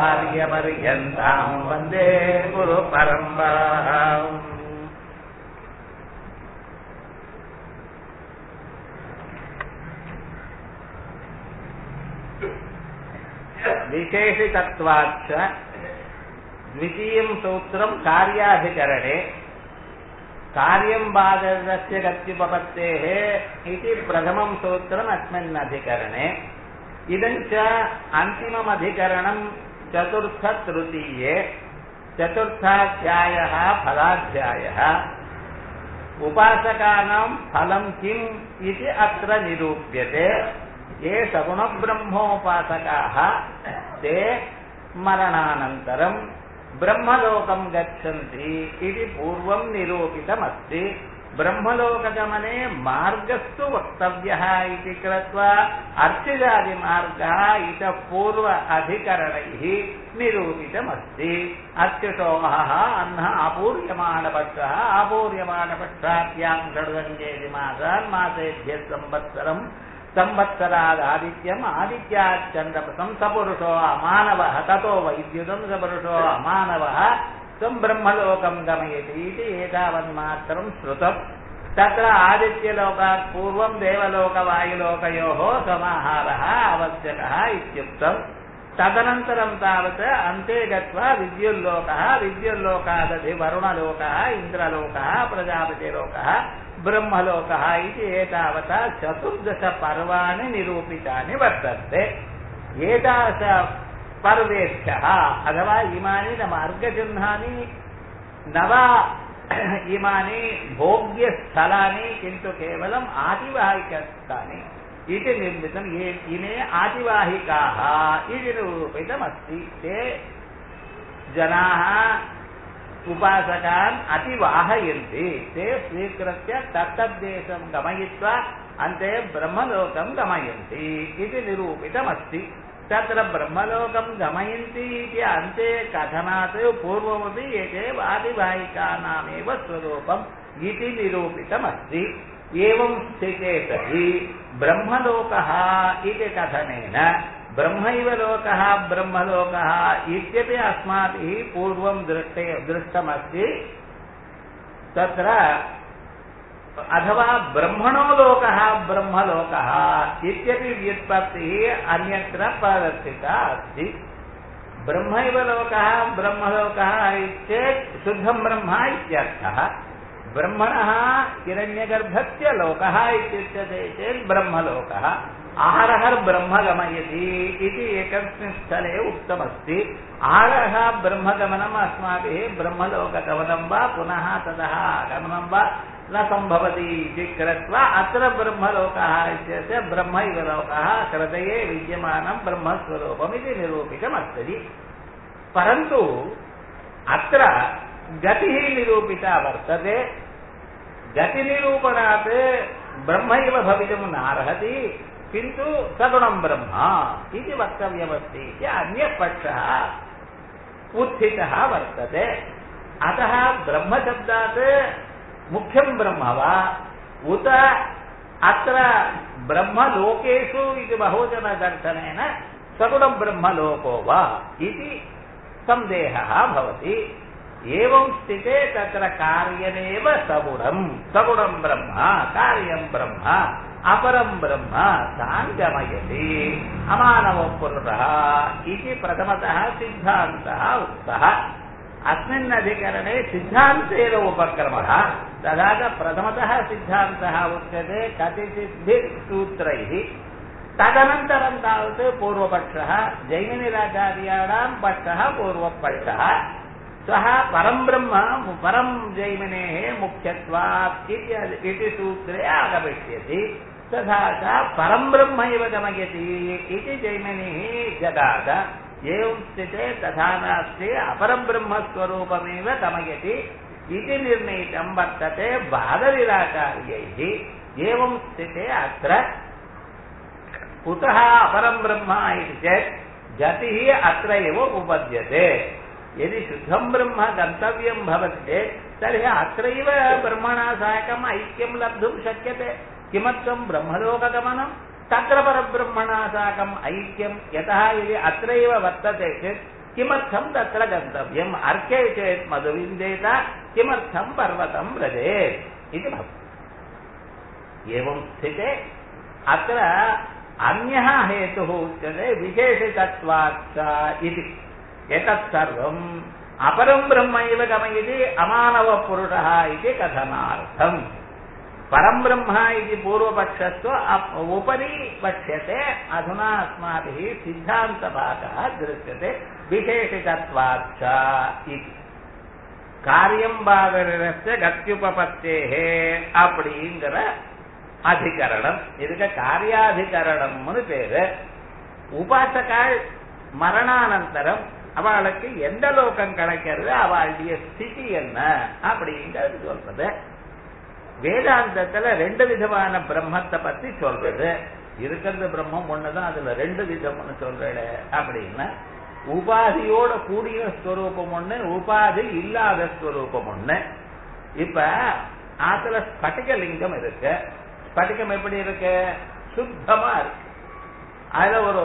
आचार्यपर्यन्ताम् वन्दे गुरु परम्पराम् विशेषितत्वाच्च द्वितीयं सूत्रं कार्याधिकरणे कार्यं बाधस्य गत्युपपत्तेः इति प्रथमं सूत्रम् अस्मिन् अधिकरणे इदं च अन्तिममधिकरणं चतुर्थतृतीये चतुर्थाध्यायः फलाध्यायः उपासकानां फलं किम् इति अत्र निरूप्यते ये सगुणब्रह्मोपासकाः ते मरणानन्तरं ब्रह्मलोकं गच्छन्ति इति पूर्वं निरूपितमस्ति ब्रह्मलोकगमने मार्गस्तु वक्तव्यः इति कृत्वा अर्चिजादिमार्गः इतः पूर्व अधिकरणैः निरूपितमस्ति अर्चिषोहः अह्नः आपूर्यमाणपक्षः आपूर्यमाणपक्षाभ्यां षड्गङ्गेति मासान् मासेभ्यः संवत्सरम् संवत्सरादादित्यम् आदित्याच्चन्द्रपसं सपुरुषो अमानवः ततो वैद्युतं सपुरुषो अमानवः त्वं ब्रह्मलोकं गमयति इति एतावन्मात्रं श्रुतम् तत्र आदित्यलोकात् पूर्वं देवलोकवायुलोकयोः समाहारः आवश्यकः इत्युक्तम् तदनन्तरं तावत् अन्ते गत्वा विद्युल्लोकः विद्युल्लोकादधिवरुणलोकः इन्द्रलोकः प्रजापतिलोकः ब्रह्मलोकः इति एतावता चतुर्दशपर्वाणि निरूपितानि वर्तन्ते एतादृश पर्वेभ्यः अथवा इमानि न मार्गचिह्नानि नव इमानि भोग्यस्थलानि किन्तु केवलम् आतिवाहिकस्थानि इति निर्मितम् ये इमे आतिवाहिकाः इति निरूपितमस्ति ते जनाः उपासकान् अतिवाहयन्ति ते स्वीकृत्य तत्तद्देशं गमयित्वा अन्ते ब्रह्मलोकं गमयन्ति इति निरूपितमस्ति तत्र ब्रह्मलोकं गमयन्ति इति अन्ते कथनात् पूर्वमपि एते वादिवाहिकानामेव स्वरूपम् इति निरूपितमस्ति एवं स्थिते सति ब्रह्मलोकः इति कथनेन ब्रह्मैव लोकः ब्रह्मलोकः इत्यपि अस्माभिः पूर्वं दृष्टे दृष्टमस्ति तत्र अथवा ब्रह्मणो लोकः ब्रह्मलोकः इत्यपि व्युत्पत्तिः अन्यत्र प्रदर्शिता अस्ति ब्रह्मैव लोकः ब्रह्मलोकः चेत् शुद्धं ब्रह्म इत्यर्थः ब्रह्मणः हिरण्यगर्भस्य लोकः इत्युच्यते चेत् ब्रह्मलोकः आहरः ब्रह्म गमयति इति एकस्मिन् स्थले उक्तमस्ति आहरः ब्रह्मगमनम् अस्माभिः ब्रह्मलोकगमनं वा पुनः ततः आगमनं वा न सम्भवति इति कृत्वा अत्र ब्रह्मलोकः इत्यस्य ब्रह्मैव लोकः हृदये विद्यमानं ब्रह्मस्वरूपमिति निरूपितमस्ति परन्तु अत्र गतिः निरूपिता वर्तते गतिनिरूपणात् ब्रह्मैव भवितुं नार्हति किन्तु सगुणं ब्रह्म इति वक्तव्यमस्ति इति अन्यः पक्षः उत्थितः वर्तते अतः ब्रह्मशब्दात् मुख्यं ब्रह्म वा उत अत्र ब्रह्मलोकेषु इति बहुजनदर्शनेन सगुणं ब्रह्मलोको वा इति सन्देहः भवति एवं स्थिते तत्र कार्यमेव सगुणं सगुणं ब्रह्म कार्यं ब्रह्म अपरं ब्रह्म तान् गमयति अमानवो पुरुषः इति प्रथमतः सिद्धान्तः उक्तः अस्मिन् अधिकरणे सिद्धान्तेन उपक्रमः तथा च प्रथमतः सिद्धान्तः उच्यते कतिसिद्धिसूत्रैः तदनन्तरं तावत् पूर्वपक्षः जैमिनिराचार्याणां पक्षः पूर्वपक्षः सः परं ब्रह्म परं जैमिनेः मुख्यत्वात् इति सूत्रे आगमिष्यति तथा च परं ब्रह्मैव गमयति इति जैमिनिः जगाद एवं स्थिते तथा नास्ति अपरब्रह्मस्वरूपमेव गमयति इति निर्णीतं वर्तते बादविराचार्यैः एवं स्थिते अत्र कुतः अपरं ब्रह्म इति चेत् गतिः अत्र एव उपपद्यते यदि शुद्धं ब्रह्म गन्तव्यं भवति चेत् तर्हि अत्रैव ब्रह्मणा साकम् ऐक्यं लब्धुं शक्यते किमर्थं ब्रह्मलोकगमनं तत्र परब्रह्मणा साकम् ऐक्यं यतः यदि अत्रैव वर्तते चेत् किमर्थं तत्र गन्तव्यम् अर्के चेत् मधुविन्देत किमर्थं पर्वतं व्रजेत् इति भवति एवं स्थिते अत्र अन्यः हेतुः उच्यते विशेषितत्वाच्च इति एतत् सर्वम् अपरं ब्रह्मैव गमयति अमानवपुरुषः इति कथनार्थम् परं ब्रह्म इति पूर्वपक्षस्तु उपरि पक्ष्यते अधुना अस्माभिः सिद्धान्तभागः दृश्यते विशेषितत्वाच्च इति காரியம் பாகரஸ்ய கத்தியுபபத்தேஹே அப்படிங்கிற அதிகரணம் இதுக்கு காரியாதிகரணம்னு பேரு உபாசகால் மரணானந்தரம் அவளுக்கு எந்த லோகம் கிடைக்கிறது அவளுடைய ஸ்திதி என்ன அப்படிங்கிறது சொல்றது வேதாந்தத்துல ரெண்டு விதமான பிரம்மத்தை பத்தி சொல்றது இருக்கிறது பிரம்மம் ஒண்ணுதான் அதுல ரெண்டு விதம்னு சொல்றேன் அப்படின்னா உபாதியோட கூடிய ஸ்வரூபம் ஒண்ணு உபாதி இல்லாத ஸ்வரூபம் ஒண்ணு இப்ப ஆத்துல ஸ்பட்டிக லிங்கம் இருக்கு ஸ்பட்டிகம் எப்படி இருக்கு சுத்தமா இருக்கு அதுல ஒரு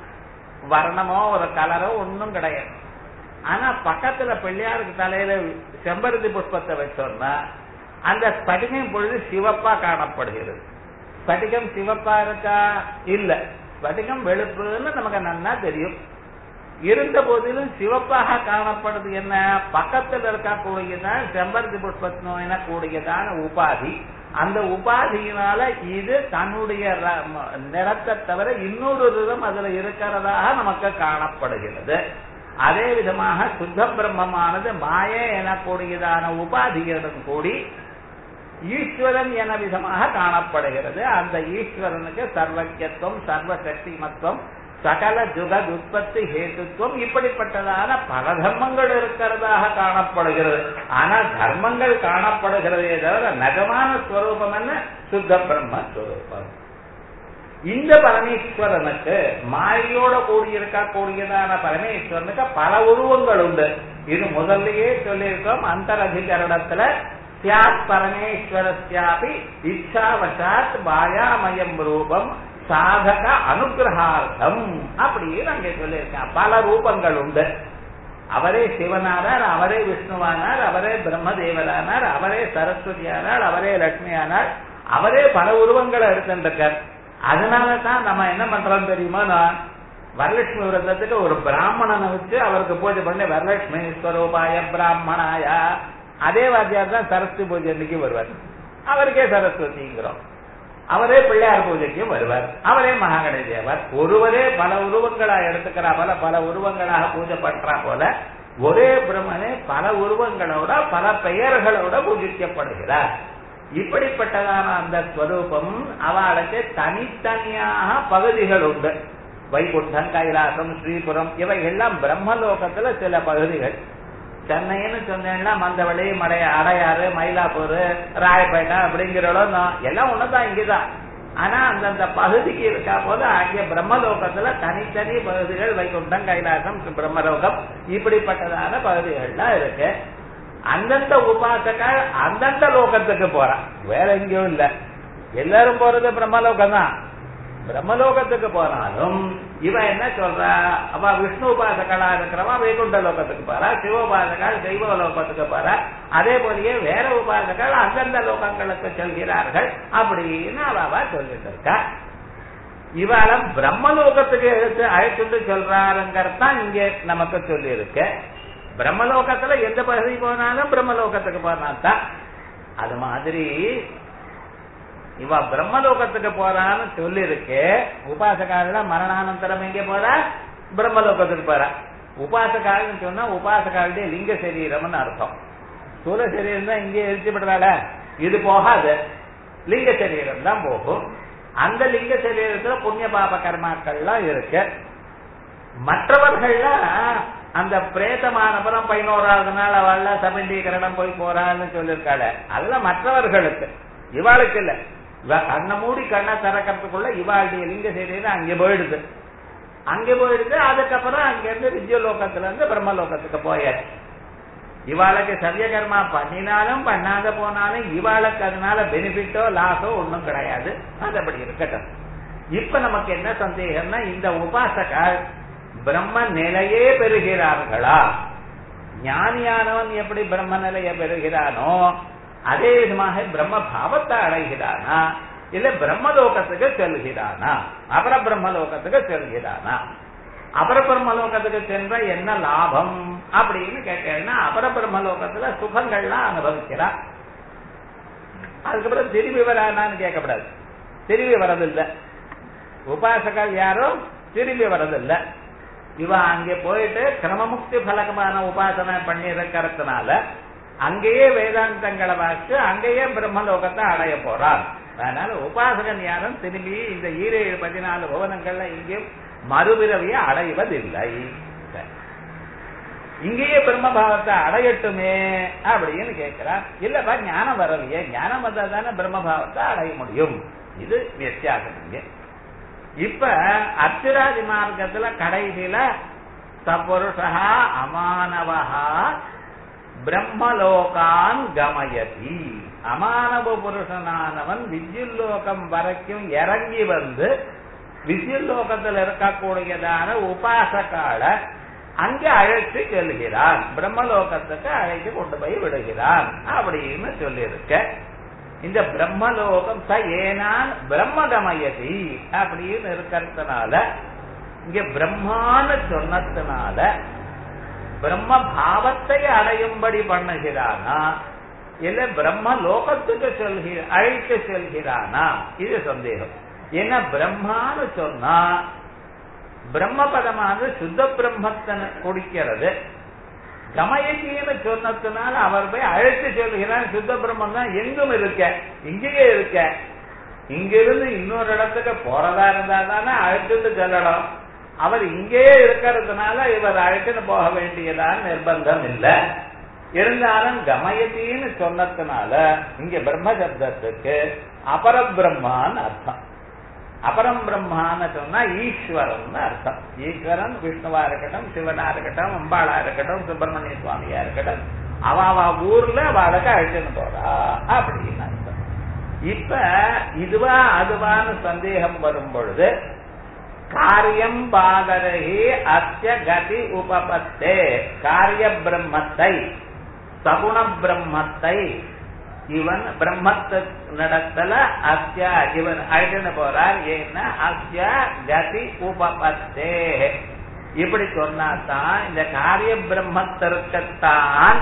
வர்ணமோ ஒரு கலரோ ஒன்றும் கிடையாது ஆனா பக்கத்துல பிள்ளையாருக்கு தலையில செம்பருத்தி புஷ்பத்தை வச்சோம்னா அந்த ஸ்பட்டிகம் பொழுது சிவப்பா காணப்படுகிறது ஸ்பட்டிகம் சிவப்பா இருக்கா இல்ல ஸ்பட்டிகம் வெளுப்புன்னு நமக்கு நன்னா தெரியும் இருந்த போதிலும் சிவப்பாக காணப்படுது என்ன பக்கத்தில் இருக்கக்கூடியதான் செம்பருத்தி புஷ்பத்தின கூடியதான உபாதி அந்த உபாதியினால இது தன்னுடைய நிறத்தை தவிர இன்னொரு விதம் அதுல இருக்கிறதாக நமக்கு காணப்படுகிறது அதே விதமாக சுத்த பிரம்மமானது மாய எனக்கூடியதான உபாதியுடன் கூடி ஈஸ்வரன் என விதமாக காணப்படுகிறது அந்த ஈஸ்வரனுக்கு சர்வஜத்துவம் சர்வசக்திமத்துவம் சகல ஜுகத் உற்பத்தி ஹேத்துவம் இப்படிப்பட்டதான பல தர்மங்கள் இருக்கிறதாக காணப்படுகிறது ஆனா தர்மங்கள் காணப்படுகிறதே தவிர நகமான ஸ்வரூபம் என்ன சுத்த பிரம்ம ஸ்வரூபம் இந்த பரமேஸ்வரனுக்கு மாயோட கூடியிருக்க கூடியதான பரமேஸ்வரனுக்கு பல உருவங்கள் உண்டு இது முதல்லயே சொல்லியிருக்கோம் அந்தரதிகரணத்துல சியாத் பரமேஸ்வரஸ்யாபி இச்சாவசாத் பாயாமயம் ரூபம் சாதக அனுகிரகார்த்தம் அப்படின்னு அங்கே சொல்லியிருக்கேன் பல ரூபங்கள் உண்டு அவரே சிவனானார் அவரே விஷ்ணுவானார் அவரே பிரம்மதேவரானார் அவரே சரஸ்வதியானார் அவரே லட்சுமியானார் அவரே பல உருவங்களை எடுத்துருக்கார் அதனால தான் நம்ம என்ன பண்றோம் தெரியுமா நான் வரலட்சுமி விரதத்துக்கு ஒரு பிராமணனை வச்சு அவருக்கு பூஜை பண்ணி வரலட்சுமி ஸ்வரூபாய பிராமணாயா அதே வாத்தியார் தான் சரஸ்வதி பூஜை அன்னைக்கு வருவார் அவருக்கே சரஸ்வதிங்கிறோம் அவரே பிள்ளையார் பூஜைக்கு வருவார் அவரே மகாகணி தேவர் ஒருவரே பல உருவங்களா எடுத்துக்கிறா போல பல உருவங்களாக பூஜை பண்றா போல ஒரே பிரம்மனே பல உருவங்களோட பல பெயர்களோட பூஜிக்கப்படுகிறார் இப்படிப்பட்டதான அந்த ஸ்வரூபம் அவளுக்கு தனித்தனியாக பகுதிகள் உண்டு வைகுண்டம் கைலாசம் ஸ்ரீபுரம் இவை எல்லாம் பிரம்மலோகத்துல சில பகுதிகள் சென்னைன்னு சொன்னேன்னா மந்தவழி மடை அடையாறு மயிலாப்பூர் ராயப்பேட்டை அப்படிங்கிறோம் எல்லாம் ஒண்ணுதான் இங்கதான் ஆனா அந்தந்த பகுதிக்கு இருக்கா போது அங்கே பிரம்மலோகத்துல தனித்தனி பகுதிகள் வைகுண்டம் கைலாசம் பிரம்மலோகம் இப்படிப்பட்டதான பகுதிகள்லாம் இருக்கு அந்தந்த உபாசக்கால் அந்தந்த லோகத்துக்கு போறான் வேற எங்கேயும் இல்ல எல்லாரும் போறது பிரம்மலோகம் தான் பிரம்மலோகத்துக்கு போனாலும் இவன் என்ன சொல்றா அவ விஷ்ணு உபாசகளா இருக்கிறவன் வைகுண்ட லோகத்துக்கு போறா சிவ உபாசகால் தெய்வ லோகத்துக்கு போறா அதே போலயே வேற உபாசகால் அந்தந்த லோகங்களுக்கு செல்கிறார்கள் அப்படின்னு அவ சொல்லிட்டு இருக்கா இவாள பிரம்மலோகத்துக்கு எடுத்து அழைத்துட்டு சொல்றாருங்கிறதான் இங்க நமக்கு சொல்லி இருக்கு பிரம்மலோகத்துல எந்த பகுதி போனாலும் பிரம்மலோகத்துக்கு போனால்தான் அது மாதிரி இவ பிரம்மலோகத்துக்கு போறான்னு சொல்லிருக்கு உபாசகால மரணானந்தரம் எங்க போறா பிரம்மலோகத்துக்கு போறா உபாசகால்னு சொன்னா உபாசகாலுடைய லிங்க சரீரம்னு அர்த்தம் ஸ்தூல சரீரம் தான் இங்கே எரிச்சுப்படுறாள இது போகாது லிங்க சரீரம் தான் போகும் அந்த லிங்க சரீரத்துல புண்ணிய பாப கர்மாக்கள்லாம் இருக்கு மற்றவர்கள்லாம் அந்த பிரேதமானபுரம் பதினோராவது நாள் அவள் சமண்டீகரணம் போய் போறான்னு சொல்லியிருக்காள் அதெல்லாம் மற்றவர்களுக்கு இவாளுக்கு இல்ல இவ கண்ணை மூடி கண்ணை திறக்கிறதுக்குள்ள இவாளுடைய லிங்க சரீரம் அங்கே போயிடுது அங்கே போயிடுது அதுக்கப்புறம் அங்க இருந்து விஜயலோகத்துல இருந்து பிரம்மலோகத்துக்கு போயாச்சு இவாளுக்கு சரியகர்மா பண்ணினாலும் பண்ணாத போனாலும் இவாளுக்கு அதனால பெனிஃபிட்டோ லாஸோ ஒன்றும் கிடையாது அது அப்படி இருக்கட்டும் இப்ப நமக்கு என்ன சந்தேகம்னா இந்த உபாசகர் பிரம்ம நிலையே பெறுகிறார்களா ஞானியானவன் எப்படி பிரம்ம நிலையை பெறுகிறானோ அதே விதமாக பிரம்ம பாவத்தை அடைகிறானா இல்ல பிரம்மலோகத்துக்கு செல்கிறானா அபர பிரம்மலோகத்துக்கு செல்கிறானா அபர பிரம்மலோகத்துக்கு சென்ற என்ன லாபம் அப்படின்னு கேட்டேன்னா அபர பிரம்மலோகத்துல சுகங்கள்லாம் அனுபவிக்கிறான் அதுக்கப்புறம் திரும்பி வரானான்னு கேட்கக்கூடாது திரும்பி வரதில்லை உபாசகர் யாரும் திரும்பி வரதில்லை இவன் அங்கே போயிட்டு கிரமமுக்தி பலகமான உபாசனை பண்ணி இருக்கிறதுனால அங்கேயே வேதாந்தங்களை வாசிச்சு அங்கேயே பிரம்மலோகத்தை அடைய போறான் அதனால உபாசகன் யாரும் திரும்பி இந்த ஈரேழு பதினாலு புவனங்கள்ல இங்கேயும் மறுபிறவியை அடைவதில்லை இங்கேயே பிரம்மபாவத்தை அடையட்டுமே அப்படின்னு கேட்கிறார் இல்லப்பா ஞானம் வரலையே ஞானம் வந்தா தானே பிரம்மபாவத்தை அடைய முடியும் இது வித்தியாசம் இங்க இப்ப அத்திராதி மார்க்கத்துல கடைசியில சபுருஷா அமானவஹா பிரம்மலோகான் கமயதி அமானவ புருஷனானவன் வித்யுல்லோகம் வரைக்கும் இறங்கி வந்து வித்யுல்லோகத்தில் இருக்கக்கூடியதான உபாசகால அங்கே அழைத்து செல்கிறான் பிரம்மலோகத்துக்கு அழைத்து கொண்டு போய் விடுகிறான் அப்படின்னு சொல்லியிருக்க இந்த பிரம்மலோகம் ச ஏனான் பிரம்மகமயதி அப்படின்னு இருக்கிறதுனால இங்க பிரம்மான்னு சொன்னதுனால பிரம்ம பாவத்தை அடையும்படி பண்ணுகிறானா இல்ல பிரம்ம லோகத்துக்கு செல்கிற அழைத்து செல்கிறானா இது சந்தேகம் ஏன்னா பிரம்மான்னு சொன்னா பிரம்மபதமானது சுத்த பிரம்மத்தை குடிக்கிறது கமயத்தின்னு சொன்னதுனால அவர் போய் அழைத்து சொல்கிறார் சுத்த பிரம்மம் தான் எங்கும் இருக்க இங்கேயே இருக்க இங்கிருந்து இன்னொரு இடத்துக்கு போறதா இருந்தா தானே அழைத்துட்டு செல்லணும் அவர் இங்கேயே இருக்கிறதுனால இவர் அழைத்துட்டு போக வேண்டியதான நிர்பந்தம் இல்லை இருந்தாலும் கமயத்தின்னு சொன்னதுனால இங்க பிரம்ம சப்தத்துக்கு அபரபிரம்மான்னு அர்த்தம் அபரம் பிரம்மான்னு சொன்னா ஈஸ்வரன் அர்த்தம் ஈஸ்வரன் விஷ்ணுவா இருக்கட்டும் சிவனா இருக்கட்டும் அம்பாளா இருக்கட்டும் சுப்பிரமணிய சுவாமியா இருக்கட்டும் அவ அவ ஊர்ல அவளுக்கு அழைச்சுன்னு போறா அப்படின்னு அர்த்தம் இப்ப இதுவா அதுவான்னு சந்தேகம் வரும் பொழுது காரியம் பாதரகி அத்திய கதி உபபத்தே காரிய பிரம்மத்தை சகுண பிரம்மத்தை இவன் பிரம்மத்து நடத்தல அஸ்ய இவன் அழைச்சுன்னு போறார் ஏன்னா அஸ்ய கதி உபபத்தே இப்படி சொன்னாதான் இந்த காரிய பிரம்மத்திற்குத்தான்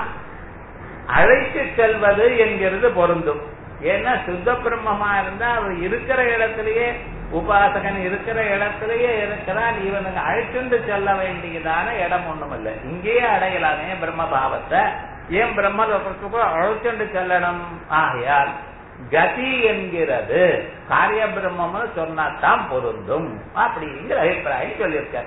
அழைத்து செல்வது என்கிறது பொருந்தும் ஏன்னா சுத்த பிரம்மமா இருந்தா அவர் இருக்கிற இடத்திலேயே உபாசகன் இருக்கிற இடத்திலேயே இருக்கிறான் இவனுக்கு அழைச்சுண்டு செல்ல வேண்டியதான இடம் ஒண்ணும் இல்லை இங்கேயே அடையலாமே பிரம்ம பாவத்தை ஏன் பிரம்மலோகத்துக்கு அழைச்சுண்டு செல்லணும் ஆகையால் கதி என்கிறது காரிய பிரம்மம்னு சொன்னாதான் பொருந்தும் அப்படிங்கிற அபிப்பிராயம் சொல்லியிருக்காரு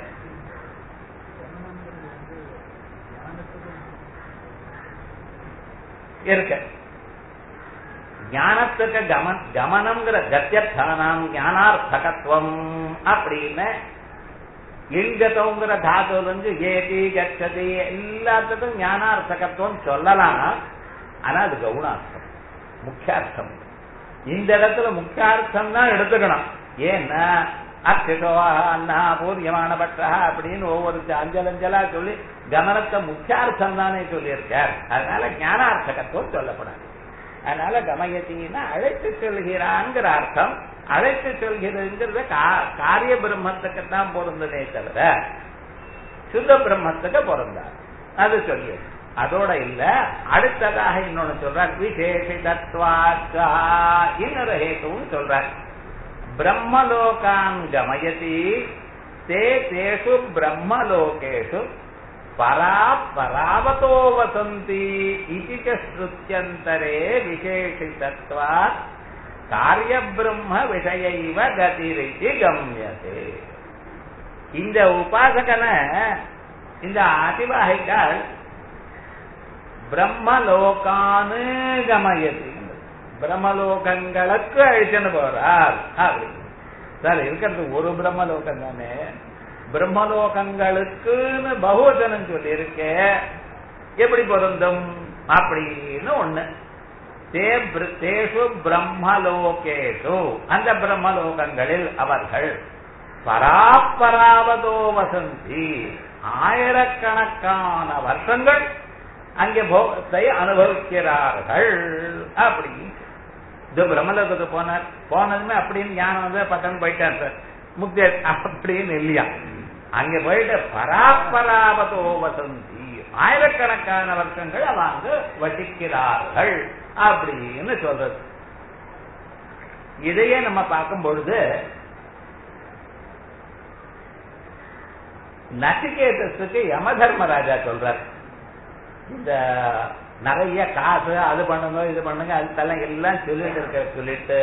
இருக்க ஞானத்துக்கு கமன் கமனம்ங்கிற கத்தியத்தானாம் ஞானார்த்தகத்துவம் அப்படின்னு இங்கத்தோங்கிற தாத்துல இருந்து ஏதி கச்சதி எல்லாத்துக்கும் ஞானார்த்தகத்துவம் சொல்லலாம் ஆனா அது கவுனார்த்தம் முக்கியார்த்தம் இந்த இடத்துல முக்கியார்த்தம் தான் எடுத்துக்கணும் ஏன்னா அத்திசோவா அண்ணா பூர்யமான பட்டா அப்படின்னு ஒவ்வொரு அஞ்சல் அஞ்சலா சொல்லி கமனத்தை முக்கியார்த்தம் தானே சொல்லியிருக்கார் அதனால ஞானார்த்தகத்துவம் சொல்லப்படாது அதனால கமயத்தின்னா அழைத்து செல்கிறான்ங்கிற அர்த்தம் அழைத்து செல்கிறதுங்கிறத காரிய பிரம்மத்துக்கு தான் பொருந்ததே தவிர சுத்த பிரம்மத்துக்கு பொருந்தார் அது சொல்லியது அதோட இல்ல அடுத்ததாக இன்னொன்னு சொல்றார் விசேஷி தத்வாச்சா இன்னொரு ஹேத்துவும் சொல்றார் பிரம்மலோகான் கமயதி தே தேஷு பிரம்மலோகேஷு பரா பராவதோ வசந்தி இது ஸ்ருத்தியந்தரே விசேஷிதத்வாத் காரிய பிரம்ம விஷயைவ கதிரிக்கு கம்யதே இந்த உபாசகனை இந்த அதிவாகிகள் பிரம்மலோகானு கமயதி பிரம்மலோகங்களுக்கு அழிச்சுன்னு போறார் அப்படி சார் இருக்கிறது ஒரு பிரம்மலோகம் தானே பிரம்மலோகங்களுக்குன்னு பகுவச்சனம் சொல்லி இருக்க எப்படி பொருந்தும் அப்படின்னு ஒண்ணு தேஷு பிரம்மலோகேஷு அந்த பிரம்மலோகங்களில் அவர்கள் பராப்பராவதோ வசந்தி ஆயிரக்கணக்கான வருஷங்கள் அங்கே போகத்தை அனுபவிக்கிறார்கள் அப்படி இது பிரம்மலோகத்துக்கு போனார் போனதுமே அப்படின்னு ஞானம் வந்து பட்டன் போயிட்டார் சார் முக்தி அப்படின்னு இல்லையா அங்க போயிட்டு பராப்பராவதோ வசந்தி ஆயிரக்கணக்கான வருஷங்கள் அவங்க வசிக்கிறார்கள் அப்படின்னு சொல்றது இதையே நம்ம பார்க்கும் பொழுது நசிகேதத்துக்கு யம தர்மராஜா சொல்றார் இந்த நிறைய காசு அது பண்ணுங்க இது பண்ணுங்க அதுக்கெல்லாம் எல்லாம் சொல்லிட்டு இருக்க சொல்லிட்டு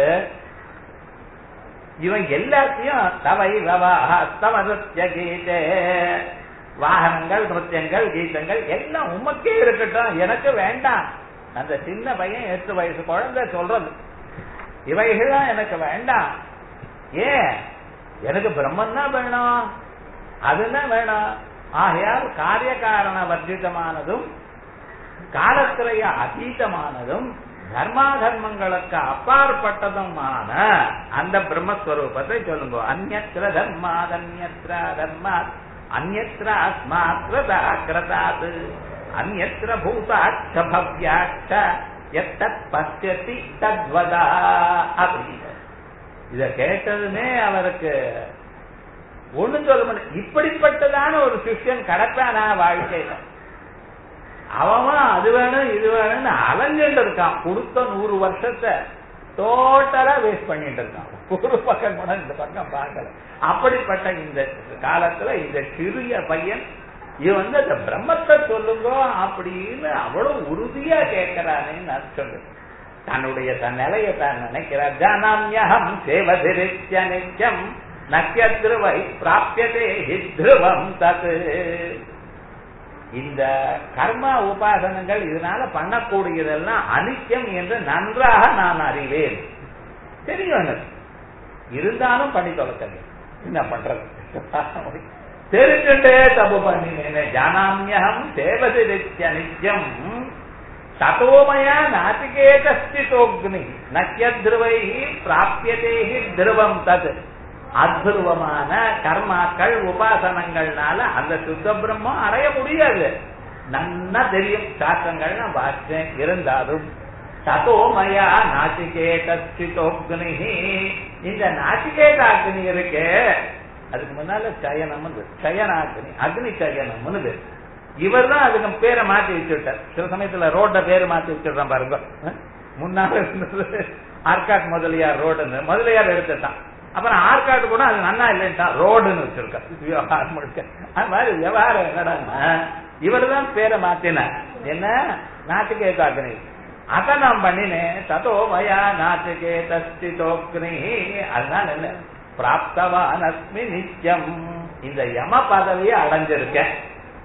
இவன் எல்லாத்தையும் தவை தவ நிருத்திய கீதே வாகனங்கள் நிருத்தியங்கள் கீதங்கள் எல்லாம் உமக்கே இருக்கட்டும் எனக்கு வேண்டாம் அந்த சின்ன பையன் எட்டு வயசு குழந்தை சொல்றது இவைகள்லாம் எனக்கு வேண்டாம் ஏன் எனக்கு பிரம்மன் தான் வேணும் அதுதான் வேணும் ஆகையால் காரிய காரண வர்ஜிதமானதும் காலத்திலேயே அதீதமானதும் தர்மா தர்மங்களுக்கு அப்பாற்பட்டதுமான அந்த பிரம்மஸ்வரூபத்தை சொல்லுங்க அந்நத்திர தர்மாத் அந்நத்திர தர்மாத் அந்நத்திர அஸ்மாத் கிருதா கிருதாத் அந்நத்திர பூதாட்ச பவ்யாட்ச எத்தத் பசியத்தி தத்வதா அப்படின்னு இத கேட்டதுமே அவருக்கு ஒண்ணும் சொல்ல முடியும் இப்படிப்பட்டதான ஒரு சிஷ்யன் கடப்பானா வாழ்க்கையில அவன் அது வேணும் இது வேணும்னு அலைஞ்சிட்டு இருக்கான் கொடுத்த நூறு வருஷத்தை டோட்டலா வேஸ்ட் பண்ணிட்டு இருக்கான் ஒரு பக்கம் கூட இந்த பக்கம் பார்க்கல அப்படிப்பட்ட இந்த காலத்துல இந்த சிறிய பையன் இவன் வந்து அந்த பிரம்மத்தை சொல்லுங்க அப்படின்னு அவ்வளவு உறுதியா கேட்கிறானேன்னு நான் சொல்லு தன்னுடைய தன் நிலையை தான் நினைக்கிறார் ஜானாமியம் சேவதிரித்ய நித்யம் நக்கியத்ருவை பிராபியதே ஹித்ருவம் தது இந்த கர்மா உபாசனங்கள் இதனால பண்ணக்கூடியதெல்லாம் அனித்தியம் என்று நன்றாக நான் அறிவேன் தெரியும் எனக்கு இருந்தாலும் பண்ணி தொலைக்கங்க என்ன பண்றது தெரிஞ்சுட்டே தப்பு பண்ணினேன் ஜானாமியம் சேவதி நித்திய நித்தியம் ததோமயா நாசிகேதஸ்திதோக்னி நக்கியத்ருவை பிராபியதே திருவம் தது அத்ருவமான கர்மாக்கள் உபாசனங்கள்னால அந்த சுத்த பிரம்மம் அடைய முடியாது நன்னா தெரியும் சாஸ்திரங்கள் நான் பார்த்தேன் இருந்தாலும் ததோமயா நாசிகேதோக்னி இந்த நாசிகேதாக்னி இருக்கு அதுக்கு முன்னால சயனம் சயனாக்னி அக்னி சயனம்னு இவர் தான் அதுக்கு பேரை மாத்தி வச்சுட்டார் சில சமயத்துல ரோட பேரை மாத்தி வச்சுடுறான் பாருங்க முன்னால இருந்தது ஆர்காட் முதலியார் ரோடுன்னு முதலியார் எடுத்துட்டான் அப்புறம் ஆற்காடு கூட அது நன்னா இல்லைன்ட்டான் ரோடுன்னு வச்சிருக்கான் முழுக்க அது மாதிரி விவகாரம் என்னடான்னா இவர் தான் பேரை மாத்தினார் என்ன நாட்டுக்கே தாக்குனி அத நான் பண்ணினேன் ததோ மயா நாட்டுக்கே தஸ்தி தோக்னி அதுதான் என்ன பிராப்தவான் அஸ்மி நித்தியம் இந்த யம பதவியை அடைஞ்சிருக்கேன்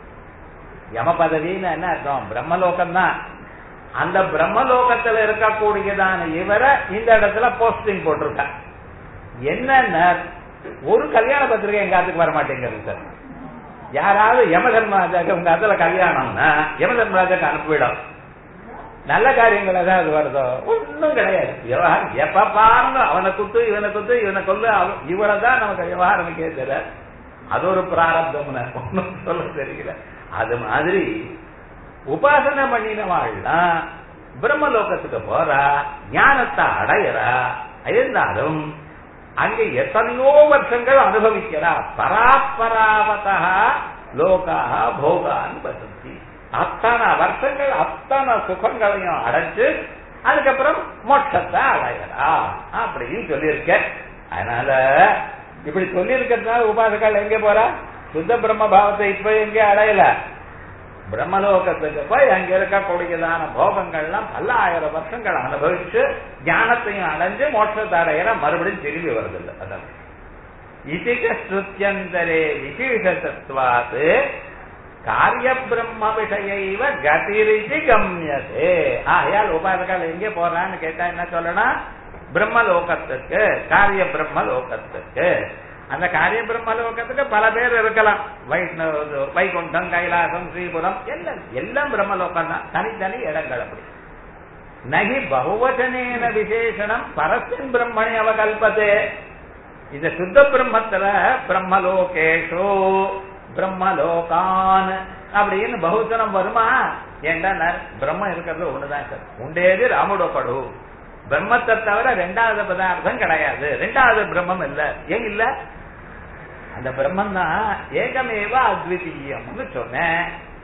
யம பதவின்னு என்ன அர்த்தம் பிரம்மலோகம் தான் அந்த பிரம்மலோகத்துல இருக்கக்கூடியதான இவரை இந்த இடத்துல போஸ்டிங் போட்டிருக்கேன் என்னன்னா ஒரு கல்யாண பத்திரிகை எங்க ஆத்துக்கு வர மாட்டேங்கிறது சார் யாராவது யம தர்மராஜாக்கு உங்க அதுல கல்யாணம்னா யம தர்மராஜாக்கு அனுப்பிவிடும் நல்ல காரியங்கள் ஏதாவது வருதோ ஒன்னும் கிடையாது விவகாரம் எப்ப பாருங்க அவனை குத்து இவனை குத்து இவனை கொல்லு இவனை தான் நமக்கு விவகாரம் கேட்கிற அது ஒரு பிராரப்தம்னு ஒன்னும் சொல்ல தெரியல அது மாதிரி உபாசனை பண்ணினவாள்னா பிரம்மலோகத்துக்கு போறா ஞானத்தை அடையறா இருந்தாலும் அங்கே எத்தனையோ வருஷங்கள் அனுபவிக்கிறா பராப்பராவதா லோகாக போகான்னு பசந்தி அத்தனை வருஷங்கள் அத்தனை சுகங்களையும் அடைச்சு அதுக்கப்புறம் மோட்சத்தை அடையறா அப்படின்னு சொல்லியிருக்க அதனால இப்படி சொல்லி இருக்கிறதுனால உபாசகள் எங்க போறா சுத்த பிரம்ம பாவத்தை இப்ப எங்கே அடையல பிரம்மலோகத்துக்கு போய் அங்க இருக்கக்கூடியதான போகங்கள்லாம் பல்லாயிரம் வருஷங்கள் அனுபவிச்சு ஞானத்தையும் அடைஞ்சு மோட்சத்தை அடையிற மறுபடியும் திரும்பி வருதில்லை அதான் இதிக ஸ்ருத்தியந்தரே விசேஷத்துவாத்து காரிய பிரம்ம விஷயைவ கதிரிதி கம்யதே ஆகையால் உபாசகள் எங்கே போறான்னு கேட்டா என்ன சொல்லணும் பிரம்மலோகத்துக்கு காரிய பிரம்மலோகத்துக்கு அந்த காரிய பிரம்மலோகத்துக்கு பல பேர் இருக்கலாம் வைஷ்ணவ வைகுண்டம் கைலாசம் ஸ்ரீபுரம் எல்லாம் எல்லாம் பிரம்மலோகம் தான் தனித்தனி இடங்கள் அப்படி நகி பகுவச்சனேன விசேஷனம் பரஸ்மின் பிரம்மணி அவகல்பதே இந்த சுத்த பிரம்மத்துல பிரம்மலோகேஷோ பிரம்மலோகான் அப்படின்னு பகுத்தனம் வருமா ஏண்டா பிரம்மம் இருக்கிறது ஒண்ணுதான் சார் உண்டேது ராமுடப்படு பிரம்மத்தை தவிர ரெண்டாவது பதார்த்தம் கிடையாது ரெண்டாவது பிரம்மம் இல்ல ஏன் இல்ல அந்த பிரம்மம் தான் ஏகமேவ அத்விதீயம்னு சொன்னேன்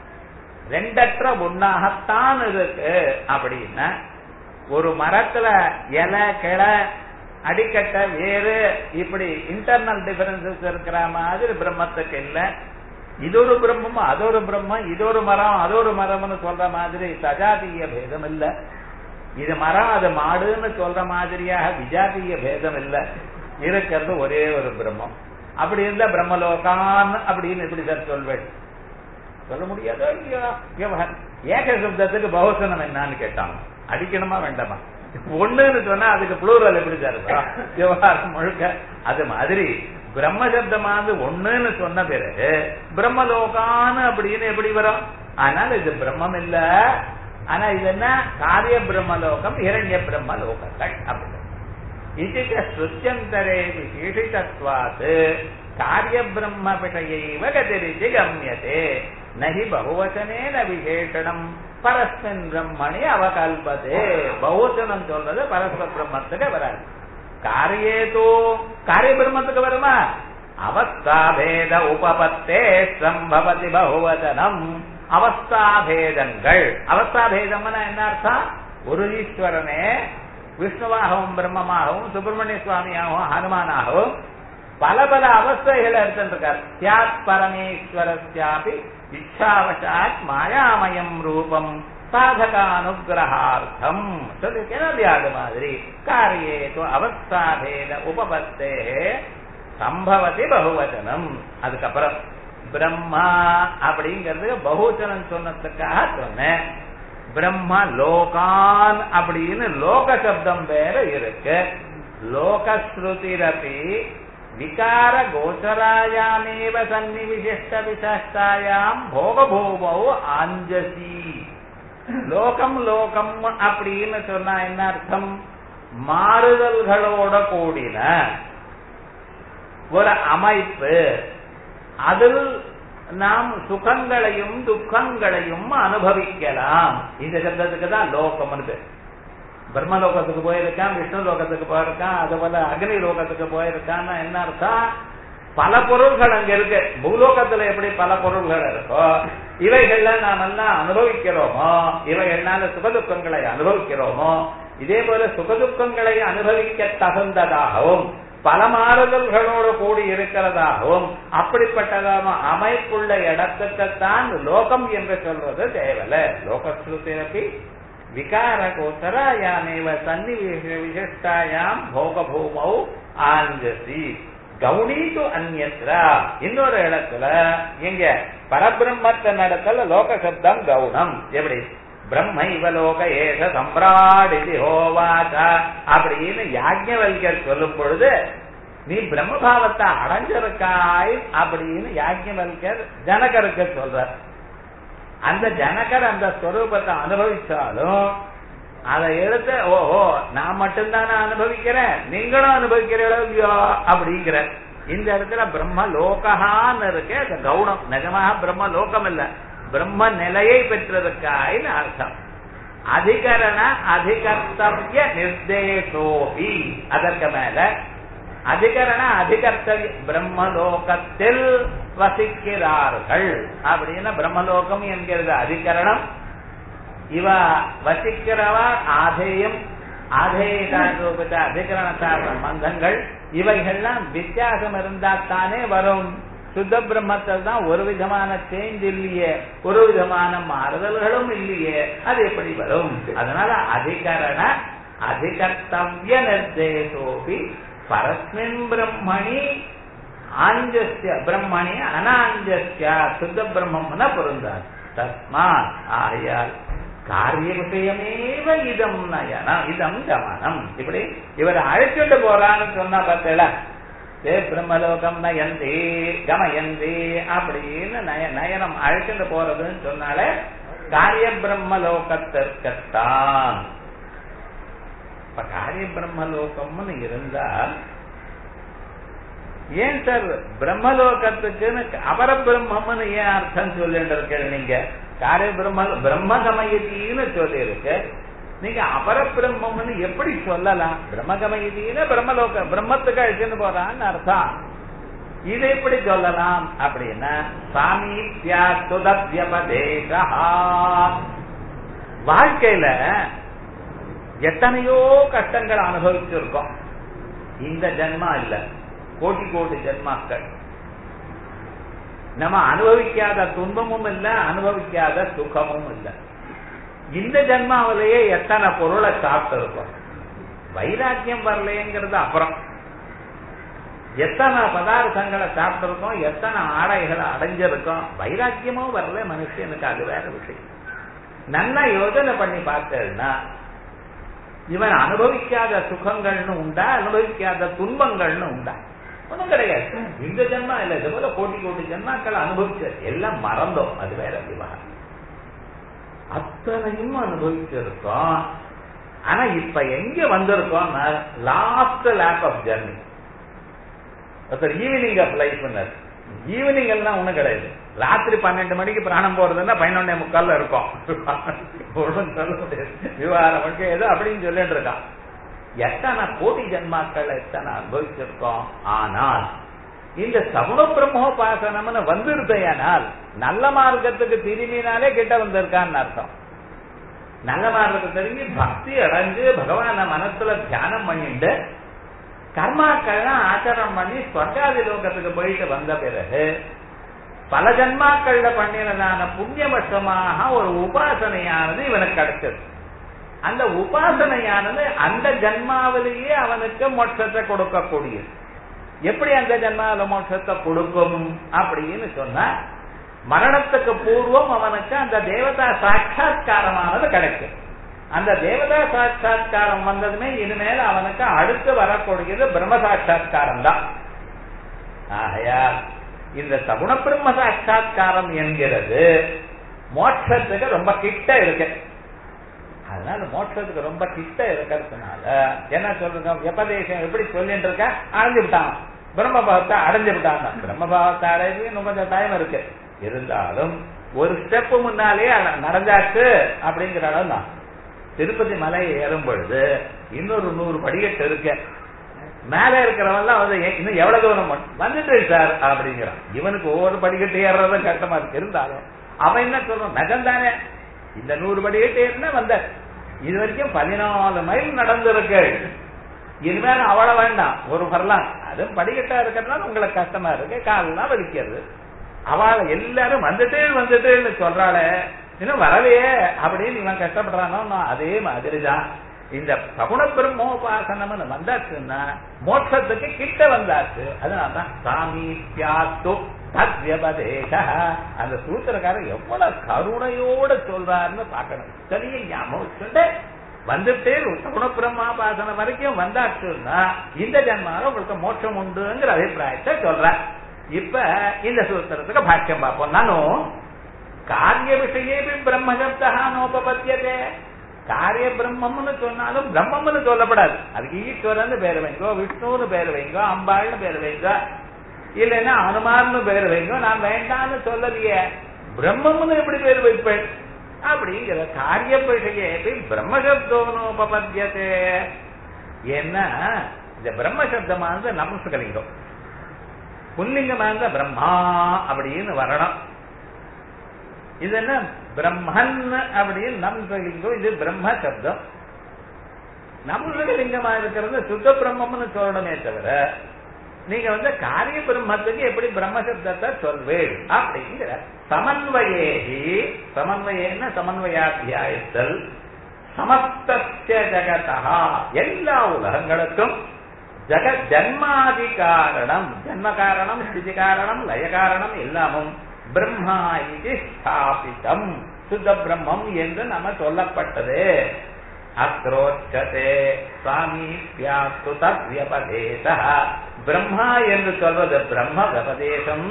ரெண்டற்ற ஒன்னாகத்தான் இருக்கு அப்படின்னா ஒரு மரத்துல இலை கிளை அடிக்கட்ட வேறு இப்படி இன்டர்னல் டிஃபரன்சஸ் இருக்கிற மாதிரி பிரம்மத்துக்கு இல்ல இது ஒரு பிரம்மம் அது ஒரு பிரம்மம் இது ஒரு மரம் அது ஒரு மரம்னு சொல்ற மாதிரி சஜாதிய பேதம் இல்ல இது மரம் அது மாடுன்னு சொல்ற மாதிரியாக விஜாதிய பேதம் இல்ல இருக்கிறது ஒரே ஒரு பிரம்மம் அப்படி இருந்தா பிரம்மலோகான் அப்படின்னு எப்படி சார் சொல்வேன் சொல்ல முடியாதோ இல்லையா விவகாரம் ஏக சப்தத்துக்கு பகுசனம் என்னன்னு கேட்டாங்க அடிக்கணுமா வேண்டாமா ஒண்ணுன்னு சொன்னா அதுக்கு புளூரல் எப்படி சார் விவகாரம் முழுக்க அது மாதிரி பிரம்ம சப்தமானது ஒண்ணுன்னு சொன்ன பிறகு பிரம்மலோகான்னு அப்படின்னு எப்படி வரும் ஆனால் இது பிரம்மம் இல்ல ஆனா இது என்ன காரிய பிரம்மலோகம் இரண்ய பிரம்மலோகங்கள் அப்படி இதுக்கு ஸ்ருத்தியந்தரே விசேஷிதத்வாத் காரிய பிரம்ம விஷயைவ கதிரிச்சு கம்யதே நகி பகுவச்சனேன விசேஷனம் பரஸ்மின் பிரம்மணி அவகல்பதே பகுவச்சனம் சொல்றது பரஸ்பர பிரம்மத்துக்கு வராது காரியேதோ காரிய பிரம்மத்துக்கு வருமா அவஸ்தாபேத உபபத்தே சம்பவதி பகுவச்சனம் அவஸ்தாபேதங்கள் அவஸ்தாபேதம்னா என்ன அர்த்தம் ஒரு ஈஸ்வரனே விஷ்ணுவாகவும் பிரம்மமாகவும் சுப்பிரமணிய சுவாமியாகவும் ஹனுமானாகவும் பல பல அவஸ்தைகளை எடுத்துருக்கார் சியாத் பரமேஸ்வரஸ்யாபி இச்சாவசாத் மாயாமயம் ரூபம் சாதகானுகிரகார்த்தம் சொல்லிருக்கேன் இல்லையா அது மாதிரி காரியேது அவஸ்தாபேத உபபத்தே சம்பவதி பகுவச்சனம் அதுக்கப்புறம் பிரம்மா அப்படிங்கிறது பகுவச்சனம் சொன்னதுக்காக சொன்னேன் பிரம்ம லோகான் அப்படின்னு லோக சப்தம் வேற இருக்கு லோகஸ்ருதிரபி விகார கோச்சராயாமேவ சன்னிவிசிஷ்ட விசஷ்டாயாம் போகபூமௌ ஆஞ்சசி லோகம் லோகம் அப்படின்னு சொன்னா என்ன அர்த்தம் மாறுதல்களோட கூடின ஒரு அமைப்பு அதில் நாம் சுகங்களையும் துக்கங்களையும் அனுபவிக்கலாம் இந்த சப்தத்துக்கு தான் லோகம்னு பேர் பிரம்மலோகத்துக்கு போயிருக்கான் விஷ்ணு லோகத்துக்கு போயிருக்கான் அது போல அக்னி லோகத்துக்கு போயிருக்கான்னு என்ன அர்த்தம் பல பொருள்கள் அங்க இருக்கு பூலோகத்துல எப்படி பல பொருள்கள் இருக்கோ இவைகள்ல நாம் எல்லாம் அனுபவிக்கிறோமோ இவைகள்னால சுகதுக்கங்களை அனுபவிக்கிறோமோ இதே போல சுகதுக்கங்களை அனுபவிக்க தகுந்ததாகவும் பல மாறுதல்களோடு கூடி இருக்கிறதாகவும் அப்படிப்பட்டதான அமைப்புள்ள இடத்துக்குத்தான் லோகம் என்று சொல்றது தேவல லோகஸ்ருதிரப்பி விகார கோச்சராயாமேவ சன்னி விசிஷ்டாயாம் போகபூமௌ ஆஞ்சசி கவுனீது அந்நத்ரா இன்னொரு இடத்துல எங்க பரபிரம்மத்தின் இடத்துல லோக சப்தம் கவுனம் எப்படி பிரம்ம இவலோக ஏக சம்பிராடி ஹோவாச்சா அப்படின்னு யாஜ்ஞவல்யர் சொல்லும் பொழுது நீ பிரம்மபாவத்தை அடைஞ்சிருக்காய் அப்படின்னு யாஜ்ஞவல்யர் ஜனகருக்கு சொல்றார் அந்த ஜனகர் அந்த ஸ்வரூபத்தை அனுபவிச்சாலும் அதை எடுத்து ஓஹோ நான் மட்டும்தானே அனுபவிக்கிறேன் நீங்களும் அனுபவிக்கிறீங்களோ இல்லையோ அப்படிங்கிற இந்த இடத்துல பிரம்ம லோகஹான்னு இருக்கு அது கவுனம் நிஜமாக பிரம்ம லோகம் இல்ல பிரம்ம நிலையை பெற்றதுக்காயின்னு அர்த்தம் அதிகரண அதிகர்த்தவிய நிர்தேசோபி அதற்கு மேல அதிகரண அதிகர்த்தவிய பிரம்மலோகத்தில் வசிக்கிறார்கள் அப்படின்னா பிரம்மலோகம் என்கிறது அதிகரணம் இவ வசிக்கிறவா ஆதேயம் ஆதேயரூபித்த அதிகரணத்தா சம்பந்தங்கள் இவைகள்லாம் வித்தியாசம் இருந்தா தானே வரும் சுத்த பிரம்மத்தில் தான் ஒரு விதமான சேஞ்ச் இல்லையே ஒரு விதமான மாறுதல்களும் இல்லையே அது எப்படி வரும் அதனால அதிகரண அதிகர்த்தவிய நிர்தேசோபி பரஸ்மின் பிரம்மணி ஆஞ்சஸ்ய பிரம்மணி அனாஞ்சஸ்ய சுத்த பிரம்மம்னா பொருந்தாது தஸ்மாத் ஆகையால் காரிய விஷயமேவ இதம் நயனம் இதம் கமனம் இப்படி இவர் அழைச்சிட்டு போறான்னு சொன்னா பார்த்தல தே பிரம்மலோகம் நயந்தி கமயந்தி அப்படின்னு நய நயனம் அழைச்சிட்டு போறதுன்னு சொன்னாலே காரிய பிரம்மலோகத்திற்குத்தான் இப்ப காரிய பிரம்மலோகம்னு இருந்தால் ஏன் சார் பிரம்மலோகத்துக்குன்னு அபர பிரம்மம்னு ஏன் அர்த்தம் சொல்லிட்டு இருக்க நீங்க காரிய பிரம்ம பிரம்ம சமயத்தின்னு சொல்லி இருக்கு நீங்க அபர பிரம்மம்னு எப்படி சொல்லலாம் பிரம்மகமயத்தின்னு பிரம்மலோக பிரம்மத்துக்கு அழிச்சுன்னு போறான்னு அர்த்தம் இது எப்படி சொல்லலாம் அப்படின்னா சாமீபியாத்துதவியபதேசா வாழ்க்கையில எத்தனையோ கஷ்டங்கள் அனுபவிச்சிருக்கோம் இந்த ஜென்மா இல்ல கோட்டி கோடி ஜென்மாக்கள் நம்ம அனுபவிக்காத துன்பமும் இல்ல அனுபவிக்காத சுகமும் இல்ல இந்த ஜென்மாவிலேயே எத்தனை பொருளை சாப்பிட்டு இருக்கோம் வைராக்கியம் வரலைங்கிறது அப்புறம் எத்தனை பதார்த்தங்களை சாப்பிட்டிருக்கோம் எத்தனை ஆடைகளை அடைஞ்சிருக்கோம் வைராக்கியமும் வரல மனுஷனுக்கு அது வேற விஷயம் நல்லா யோஜனை பண்ணி பார்த்தேன்னா இவன் அனுபவிக்காத சுகங்கள்னு உண்டா அனுபவிக்காத துன்பங்கள்னு உண்டா ஒண்ணும் கிடையாது இந்த ஜென்மா இல்ல இது போல கோட்டி கோட்டி ஜென்மாக்கள் அனுபவிச்ச எல்லாம் மறந்தோம் அது வேற விவகாரம் அத்தனையும் அனுபவிச்சிருக்கோம் ஆனா இப்ப எங்க வந்திருக்கோம் லாஸ்ட் லேப் ஆஃப் ஜெர்னி ஒருத்தர் ஈவினிங் ஆஃப் லைஃப் ஈவினிங் எல்லாம் ஒண்ணும் கிடையாது ராத்திரி பன்னெண்டு மணிக்கு பிராணம் போறதுன்னா பதினொன்னே முக்கால்ல இருக்கும் ஒன்றும் சொல்ல முடியாது விவகாரம் மணிக்கு ஏதோ அப்படின்னு சொல்லிட்டு இருக்கான் எத்தனை கோடி ஜென்மாக்கள் எத்தனை அனுபவிச்சிருக்கோம் ஆனால் இந்த சகுண பிரம்மோபாசனம்னு வந்திருப்பேனால் நல்ல மார்க்கத்துக்கு திரும்பினாலே கிட்ட வந்திருக்கான்னு அர்த்தம் நல்ல மார்க்கத்துக்கு திரும்பி பக்தி அடைஞ்சு பகவான மனசுல தியானம் பண்ணிட்டு கர்மாக்கள்லாம் ஆச்சரணம் பண்ணி ஸ்வர்காதி லோகத்துக்கு போயிட்டு வந்த பிறகு பல ஜன்மாக்கள்ல பண்ணினதான புண்ணியபட்சமாக ஒரு உபாசனையானது இவனுக்கு கிடைச்சது அந்த உபாசனையானது அந்த ஜன்மாவிலேயே அவனுக்கு மோட்சத்தை கொடுக்கக்கூடியது எப்படி அந்த ஜன்மாவில மோட்சத்தை கொடுக்கும் அப்படின்னு சொன்னா மரணத்துக்கு பூர்வம் அவனுக்கு அந்த தேவதா சாட்சா்காரமானது கிடைக்கும் அந்த தேவதா சாட்சா்காரம் வந்ததுமே இனிமேல் அவனுக்கு அடுத்து வரக்கூடியது பிரம்ம சாட்சா்காரம் தான் ஆகையால் இந்த சகுண பிரம்ம சாட்சா்காரம் என்கிறது மோட்சத்துக்கு ரொம்ப கிட்ட இருக்கு அதனால மோட்சத்துக்கு ரொம்ப கிட்ட இருக்கிறதுனால என்ன சொல்றோம் வெப்பதேசம் எப்படி சொல்லிட்டு இருக்க அடைஞ்சு விட்டான் பிரம்மபாவத்தை அடைஞ்சு விட்டாங்க பிரம்மபாவத்தை அடைஞ்சு இன்னும் கொஞ்சம் டைம் இருக்கு இருந்தாலும் ஒரு ஸ்டெப் முன்னாலே நடந்தாச்சு அப்படிங்கிற அளவு தான் திருப்பதி மலை ஏறும் பொழுது இன்னொரு நூறு படிக்கட்டு இருக்கு மேல இருக்கிறவன் வந்து இன்னும் எவ்வளவு தூரம் வந்துட்டு சார் அப்படிங்கிறான் இவனுக்கு ஒவ்வொரு படிக்கட்டு ஏறுறதும் கஷ்டமா இருக்கு இருந்தாலும் அவன் என்ன சொல்றான் நகந்தானே இந்த நூறு படிக்கட்டு ஏறினா வந்த இது வரைக்கும் பதினாலு மைல் நடந்திருக்கு இனிமேல் அவள வேண்டாம் ஒரு வரலாம் அதுவும் படிக்கட்டா இருக்கிறதுனால உங்களுக்கு கஷ்டமா இருக்கு காலெல்லாம் வலிக்கிறது அவளை எல்லாரும் வந்துட்டே வந்துட்டேன்னு சொல்றாளே இன்னும் வரலையே அப்படின்னு இவன் கஷ்டப்படுறானோ அதே மாதிரிதான் இந்த சகுண பிரம்மோபாசனம்னு வந்தாச்சுன்னா மோட்சத்துக்கு கிட்ட வந்தாச்சு அதனாலதான் சாமி பியாத்து தத்யபதேச அந்த சூத்திரக்காரர் எவ்வளவு கருணையோட சொல்றாருன்னு பார்க்கணும் சரியா ஞாபகம் வச்சுட்டு வந்துட்டே சகுண பிரம்மாபாசனம் வரைக்கும் வந்தாச்சுன்னா இந்த ஜன்மால உங்களுக்கு மோட்சம் உண்டுங்கிற அபிப்பிராயத்தை சொல்ற இப்ப இந்த சூத்திரத்துக்கு பாக்கியம் பார்ப்போம் நானும் காரிய விஷயமே பிரம்மசப்தா நோபபத்தியதே காரிய பிரம்மம்னு சொன்னாலும் பிரம்மம்னு சொல்லப்படாது அதுக்கு ஈஸ்வரன் பேர் வைங்கோ விஷ்ணுன்னு பேர் வைங்கோ அம்பாள்னு பேர் வைங்கோ இல்லைன்னா அனுமார்னு பேர் வைங்கோ நான் வேண்டாம்னு சொல்லலையே பிரம்மம்னு எப்படி பேர் வைப்பேன் அப்படிங்கிற காரிய விஷயத்தை பிரம்மசப்தோனோபபத்தியதே ஏன்னா இந்த பிரம்மசப்தமானது நமஸ்கலிங்கம் புல்லிங்கமா இருந்தா பிரம்மா அப்படின்னு வரணும் இது என்ன பிரம்மன் அப்படின்னு நம்சலிங்கம் இது பிரம்ம சப்தம் நம்சலிங்கமா இருக்கிறது சுத்த பிரம்மம்னு சொல்லணுமே தவிர நீங்க வந்து காரிய பிரம்மத்துக்கு எப்படி பிரம்ம சப்தத்தை சொல்வேள் அப்படிங்கிற சமன்வயேகி சமன்வயேன சமன்வயாத்தியாயத்தல் சமஸ்திய ஜகதா எல்லா உலகங்களுக்கும் ஜக ஜன்மாதி காரணம் ஜன்ம காரணம் ஸ்திதி காரணம் லய காரணம் எல்லாமும் பிரம்மா இது ஸ்தாபிதம் சுத்த பிரம்மம் என்று நம்ம சொல்லப்பட்டது அத்ரோச்சதே சுவாமி பியாஸ்து தத்யபதேச பிரம்மா என்று சொல்வது பிரம்ம விபதேசம்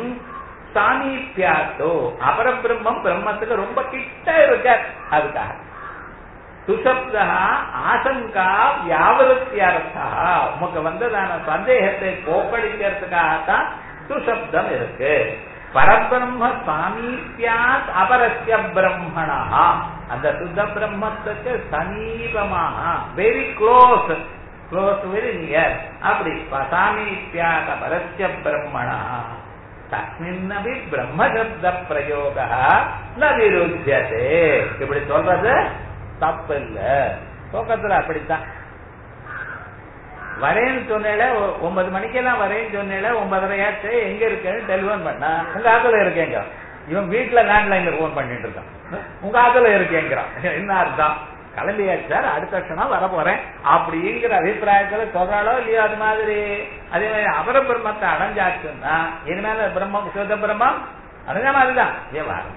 சாமீபியாத்தோ அபர பிரம்மம் பிரம்மத்துக்கு ரொம்ப கிட்ட இருக்க அதுக்காக சுசப்தா ஆசங்கா வியாபருத்தியர்த்தா உமக்கு வந்ததான சந்தேகத்தை போக்கடிக்கிறதுக்காகத்தான் சுசப்தம் இருக்கு பரபிரம்ம சாமீபியாத் அபரஸ்ய பிரம்மணா அந்த சுத்த பிரம்மத்துக்கு சமீபமாக very close close very near அப்படி சாமீபியாத் அபரஸ்ய பிரம்மணா தஸ்மின்னபி பிரம்மசப்த பிரயோக ந விருத்தியதே இப்படி சொல்றது தப்பு இல்ல தூக்கத்துல அப்படித்தான் வரேன்னு சொன்னேல ஒன்பது மணிக்கெல்லாம் வரேன்னு சொன்னேல ஒன்பதரையாச்சு எங்க இருக்கேன்னு டெலிபோன் பண்ணா உங்க ஆத்துல இருக்கேங்க இவன் வீட்டுல லேண்ட்லைன்ல போன் பண்ணிட்டு இருக்கான் உங்க ஆத்துல இருக்கேங்கிறான் என்ன அர்த்தம் கிளம்பியாச்சு சார் அடுத்த வருஷம் வர போறேன் அப்படிங்கிற அபிப்பிராயத்துல சொல்றாளோ இல்லையோ அது மாதிரி அதே மாதிரி அபர பிரம்மத்தை அடைஞ்சாச்சுன்னா இனிமேல பிரம்மம் சுத்த பிரம்மம் அடைஞ்ச மாதிரிதான் விவகாரம்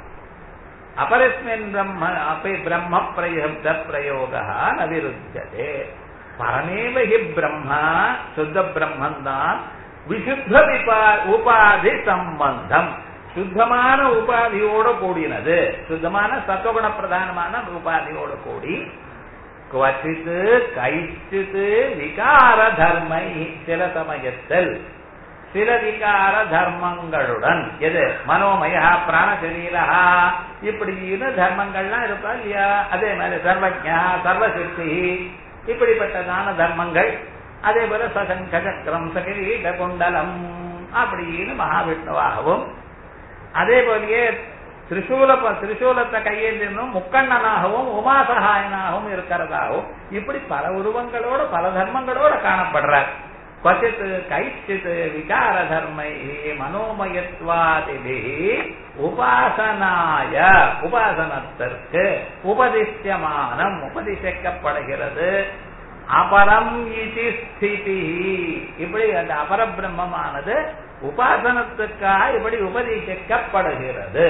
அபரஸ்மின் பிரம்ம அப்படி பிரம்ம பிரயுக்த பிரயோக நவிருத்ததே பரமேவ ஹி பிரம்மா சுத்த பிரம்மன் தான் விசுத்த உபாதி சம்பந்தம் சுத்தமான உபாதியோட கூடினது சுத்தமான சத்துவகுண பிரதானமான உபாதியோட கூடி குவச்சித்து கைச்சித்து விகார தர்மை சில சமயத்தில் சில விகார தர்மங்களுடன் எது மனோமயா பிராண சரீரா இப்படின்னு தர்மங்கள்லாம் இருப்பா இல்லையா அதே மாதிரி சர்வஜா சர்வசக்தி இப்படிப்பட்டதான தர்மங்கள் அதே போல சசங்க சக்கரம் சகிரீட குண்டலம் அப்படின்னு மகாவிஷ்ணுவாகவும் அதே போலயே திரிசூல திரிசூலத்தை கையேந்தினும் முக்கண்ணனாகவும் உமாசகாயனாகவும் இருக்கிறதாகவும் இப்படி பல உருவங்களோட பல தர்மங்களோட காணப்படுறார் क्वचित् कैश्चित् विकारधर्मैः मनोमयत्वादिभिः உபாசனாய உபாசனத்திற்கு உபதிஷ்யமானம் உபதிஷிக்கப்படுகிறது அபரம் இது ஸ்திதி இப்படி அந்த அபர பிரம்மமானது உபாசனத்துக்காக இப்படி உபதேசிக்கப்படுகிறது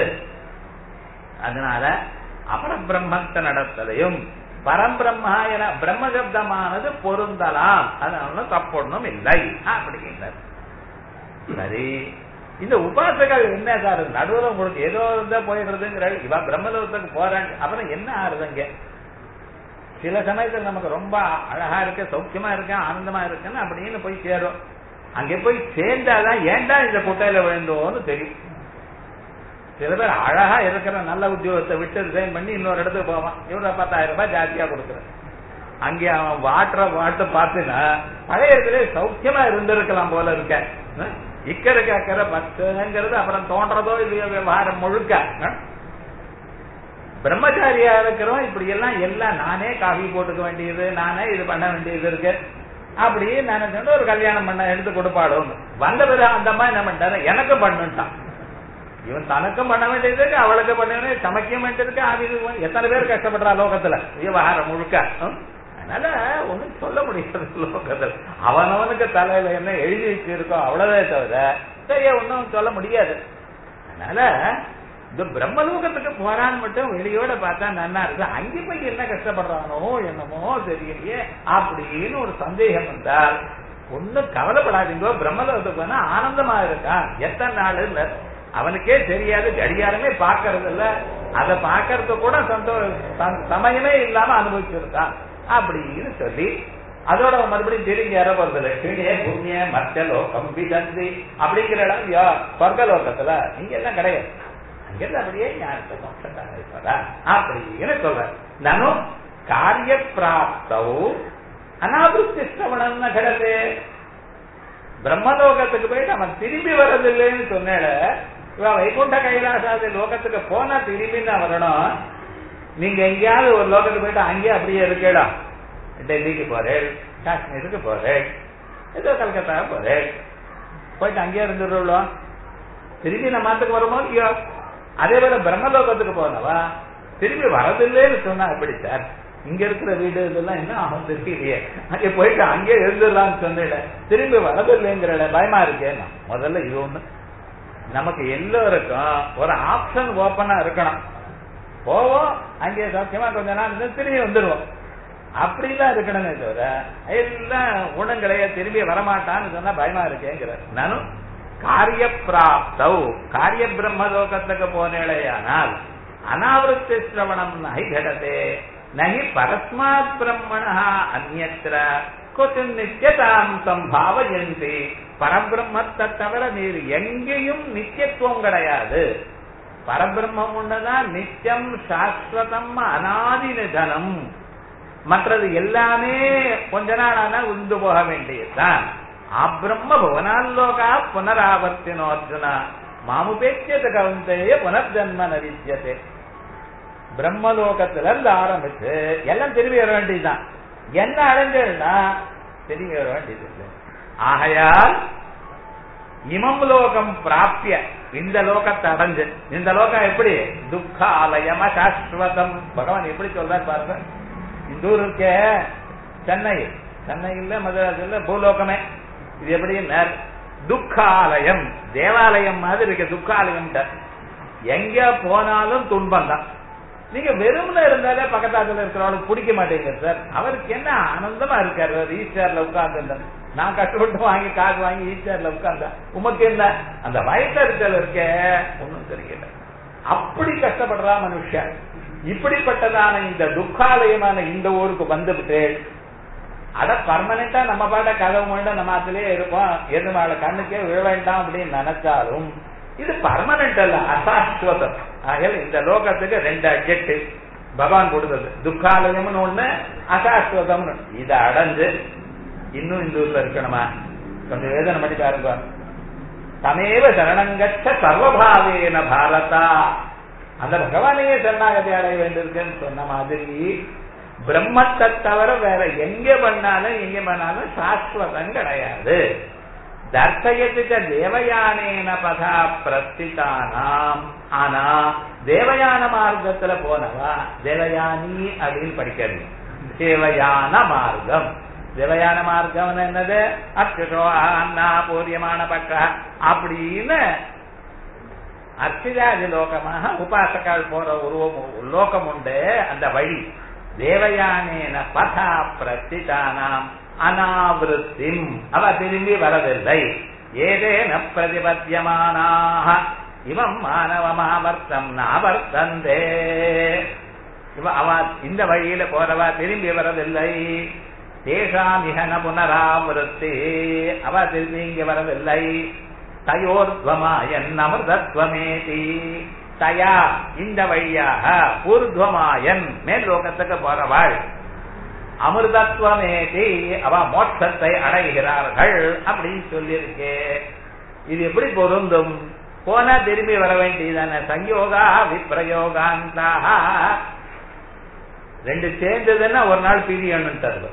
அதனால அபர பிரம்மத்தை நடத்தலையும் பரம்பிரம்மா என பிரம்மசப்தமானது பொருந்தலாம் அதனால தப்பொன்னும் இல்லை அப்படிங்கிறது சரி இந்த உபாசகள் என்ன சார் நடுவில் உங்களுக்கு ஏதோ இருந்தா போயிடுறதுங்கிற இவ பிரம்மலோகத்துக்கு போறாங்க அப்புறம் என்ன ஆறுதுங்க சில சமயத்தில் நமக்கு ரொம்ப அழகா இருக்கு சௌக்கியமா இருக்கு ஆனந்தமா இருக்குன்னு அப்படின்னு போய் சேரும் அங்க போய் சேர்ந்தாதான் ஏன்டா இந்த குட்டையில விழுந்தோன்னு தெரியும் சில பேர் அழகா இருக்கிற நல்ல உத்தியோகத்தை விட்டு ரிசைன் பண்ணி இன்னொரு இடத்துக்கு போவான் இவரை பத்தாயிரம் ரூபாய் ஜாஸ்தியா கொடுக்குறேன் அங்கே அவன் வாட்டுற வாட்டு பார்த்துனா பழைய இடத்துல சௌக்கியமா இருந்திருக்கலாம் போல இருக்க இக்கரைக்கு அக்கறை பத்துங்கிறது அப்புறம் தோன்றதோ இல்லையோ விவகாரம் முழுக்க பிரம்மச்சாரியா இருக்கிறோம் இப்படி எல்லாம் எல்லாம் நானே காஃபி போட்டுக்க வேண்டியது நானே இது பண்ண வேண்டியது இருக்கு அப்படியே நினைச்சு ஒரு கல்யாணம் பண்ண எடுத்து கொடுப்பாடும் வந்த பிறகு அந்த மாதிரி என்ன பண்ணிட்டாரு எனக்கு பண்ணுட்டான் இவன் தனக்கும் பண்ண வேண்டியதுக்கு அவளுக்கு பண்ண வேண்டியது சமைக்க வேண்டியதுக்கு அது எத்தனை பேர் கஷ்டப்படுறா லோகத்துல விவகாரம் முழுக்க அதனால ஒண்ணும் சொல்ல முடியாது லோகத்துல அவனவனுக்கு தலையில என்ன எழுதி வச்சிருக்கோ அவ்வளவே தவிர சரியா ஒன்னும் சொல்ல முடியாது அதனால இந்த பிரம்மலோகத்துக்கு போறான்னு மட்டும் வெளியோட பார்த்தா நன்னா இருக்கு அங்கே போய் என்ன கஷ்டப்படுறானோ என்னமோ தெரியலையே அப்படின்னு ஒரு சந்தேகம் வந்தால் ஒன்னும் கவலைப்படாதீங்க பிரம்மலோகத்துக்கு போனா ஆனந்தமா இருக்கான் எத்தனை நாள் இல்ல அவனுக்கே தெரியாது கடிகாரமே பாக்கறது இல்ல அதை பாக்கறது கூட சந்தோ சமயமே இல்லாம அனுபவிச்சிருக்கான் அப்படின்னு சொல்லி அதோட மறுபடியும் திரும்பி ஏற போறது கீழே புண்ணிய மத்த லோகம் விதந்தி அப்படிங்கிற இடம் சொர்க்கலோகத்துல இங்க எல்லாம் கிடையாது அங்கிருந்து அப்படியே ஞானத்தை மோட்சத்தாக இருப்பதா அப்படின்னு சொல்ற நானும் காரிய பிராப்தவு அனாபிருத்தி சிரவணம் கடந்து பிரம்மலோகத்துக்கு போயிட்டு அவன் திரும்பி வர்றதில்லைன்னு சொன்னேட இவ வைகுண்ட கைலாசாதி லோகத்துக்கு போனா திரும்பி தான் வரணும் நீங்க எங்கேயாவது ஒரு லோகத்துக்கு போயிட்டு அங்கேயே அப்படியே இருக்கேடா டெல்லிக்கு போறேன் காஷ்மீருக்கு போறேன் ஏதோ கல்கத்தா போறேன் போயிட்டு அங்கேயே இருந்துடுறோம் திரும்பி நம்ம மாத்துக்கு வருமோ இல்லையோ அதே போல பிரம்மலோகத்துக்கு போனவா திரும்பி வரதில்லைன்னு சொன்னா எப்படி சார் இங்க இருக்கிற வீடு இதெல்லாம் என்ன ஆகும் தெரியலையே அங்கே போயிட்டு அங்கேயே இருந்துடலாம்னு சொன்னேன் திரும்பி வரதில்லைங்கிற பயமா இருக்கேன் முதல்ல இது ஒண்ணு நமக்கு எல்லோருக்கும் ஒரு ஆப்ஷன் ஓப்பனா இருக்கணும் போவோம் அங்கே சௌக்கியமா கொஞ்ச நாள் இருந்து திரும்பி வந்துடுவோம் அப்படிதான் இருக்கணுமே தவிர எல்லாம் குணங்களைய திரும்பி வரமாட்டான்னு சொன்னா பயமா இருக்கேங்கிறார் நானும் காரிய பிராப்தவ் காரிய பிரம்மலோகத்துக்கு போனேடையானால் அனாவிருத்தி சிரவணம் நகை கடதே நகி பரஸ்மாத் பிரம்மணா அந்நத்திர கொச்சின் நித்தியதாம் சம்பாவயந்தி பரபிரம்மத்தை தவிர நீர் எங்கேயும் நித்தியத்துவம் கிடையாது பரபிரம்மம் ஒண்ணுதான் நித்தியம் சாஸ்வதம் அனாதி நிதனம் மற்றது எல்லாமே கொஞ்ச நாள் ஆனா உந்து போக வேண்டியதுதான் ஆப்ரம்ம புவனால்லோகா புனராவர்த்தினோ அர்ஜுனா மாமுபேச்சியத கவுந்தைய புனர்ஜன்ம நவித்தியதே பிரம்மலோகத்துல இருந்து ஆரம்பிச்சு எல்லாம் திரும்பி வர வேண்டியதுதான் என்ன அடைஞ்சதுன்னா திரும்பி வர வேண்டியது இல்லை. ஆகையால் இமம் லோகம் பிராப்திய இந்த லோகத்தை அடைஞ்சு இந்த லோகம் எப்படி துக்க ஆலயம சாஸ்வதம் பகவான் எப்படி சொல்றார் பாருங்க இந்த ஊர் இருக்கே சென்னை சென்னை இல்ல மதுராஸ் இல்ல பூலோகமே இது எப்படி துக்காலயம் தேவாலயம் மாதிரி இருக்கு துக்காலயம் எங்க போனாலும் துன்பம் தான் நீங்க வெறும்ல இருந்தாலே பக்கத்தாத்துல இருக்கிறவளுக்கு பிடிக்க மாட்டேங்குது சார் அவருக்கு என்ன ஆனந்தமா இருக்காரு அவர் ஈஸ்டர்ல உட்கார்ந்து நான் கஷ்டப்பட்டு வாங்கி காசு வாங்கி ஈஸ்டர்ல உட்கார்ந்தேன் உமக்கு என்ன அந்த வயசறிச்சல் இருக்க ஒண்ணும் தெரியல அப்படி கஷ்டப்படுறா மனுஷன் இப்படிப்பட்டதான இந்த துக்காலயமான இந்த ஊருக்கு வந்துவிட்டு அட பர்மனண்டா நம்ம பாட்ட கதவு மூட நம்ம அதுலயே இருப்போம் எதுமால கண்ணுக்கே விழ வேண்டாம் அப்படின்னு நினைச்சாலும் இது பர்மனன்ட் அல்ல அசாஸ்வதம் ஆகையால் இந்த லோகத்துக்கு ரெண்டு அட்ஜெக்ட் பகவான் கொடுத்தது துக்காலயம்னு ஒண்ணு அசாஸ்வதம்னு இதை அடைஞ்சு இன்னும் இந்த ஊர்ல இருக்கணுமா கொஞ்சம் வேதனை பண்ணி பாருங்க தமேவ சரணங்கச்ச சர்வபாவேன பாரதா அந்த பகவானையே சரணாகதி அடைய வேண்டியிருக்குன்னு சொன்ன மாதிரி பிரம்மத்தை தவிர வேற எங்க பண்ணாலும் எங்க பண்ணாலும் சாஸ்வதம் கிடையாது தர்சயத்துக்க தேவயானேன பதா பிரஸ்திதானாம் ஆனா தேவயான மார்க்கத்துல போனவா தேவயானி அப்படின்னு படிக்கிறது தேவயான மார்க்கம் தேவயான மார்க்கம் என்னது அச்சுஷோ அண்ணா பூரியமான பக்க அப்படின்னு அர்ச்சிராஜ லோகமாக உபாசக்கால் போற உருவம் லோகம் உண்டு அந்த வழி தேவயானேன பதா பிரஸ்திதானாம் அனாவிருத்திம் அவ திரும்பி வரவில்லை ஏதேன பிரதிபத்தியமானாக இவம் மாணவமாவர்த்தம் நாவர்த்தந்தே இவ அவ இந்த வழியில போறவா திரும்பி வரவில்லை தேசாம் இகன புனராவிருத்தி அவ திரும்பி இங்க வரவில்லை தயோர்த்வமாயன் அமிர்தத்வமேதி தயா இந்த வழியாக ஊர்துவமாயன் மேல் லோகத்துக்கு போறவாள் அமிர்தத்துவமேதி அவ மோட்சத்தை அடைகிறார்கள் அப்படின்னு சொல்லியிருக்கே இது எப்படி பொருந்தும் போனா திரும்பி வர வேண்டியதான சங்கயோகா விப்ரயோகாந்தாக ரெண்டு சேர்ந்ததுன்னா ஒரு நாள் பிரியணும் தருவது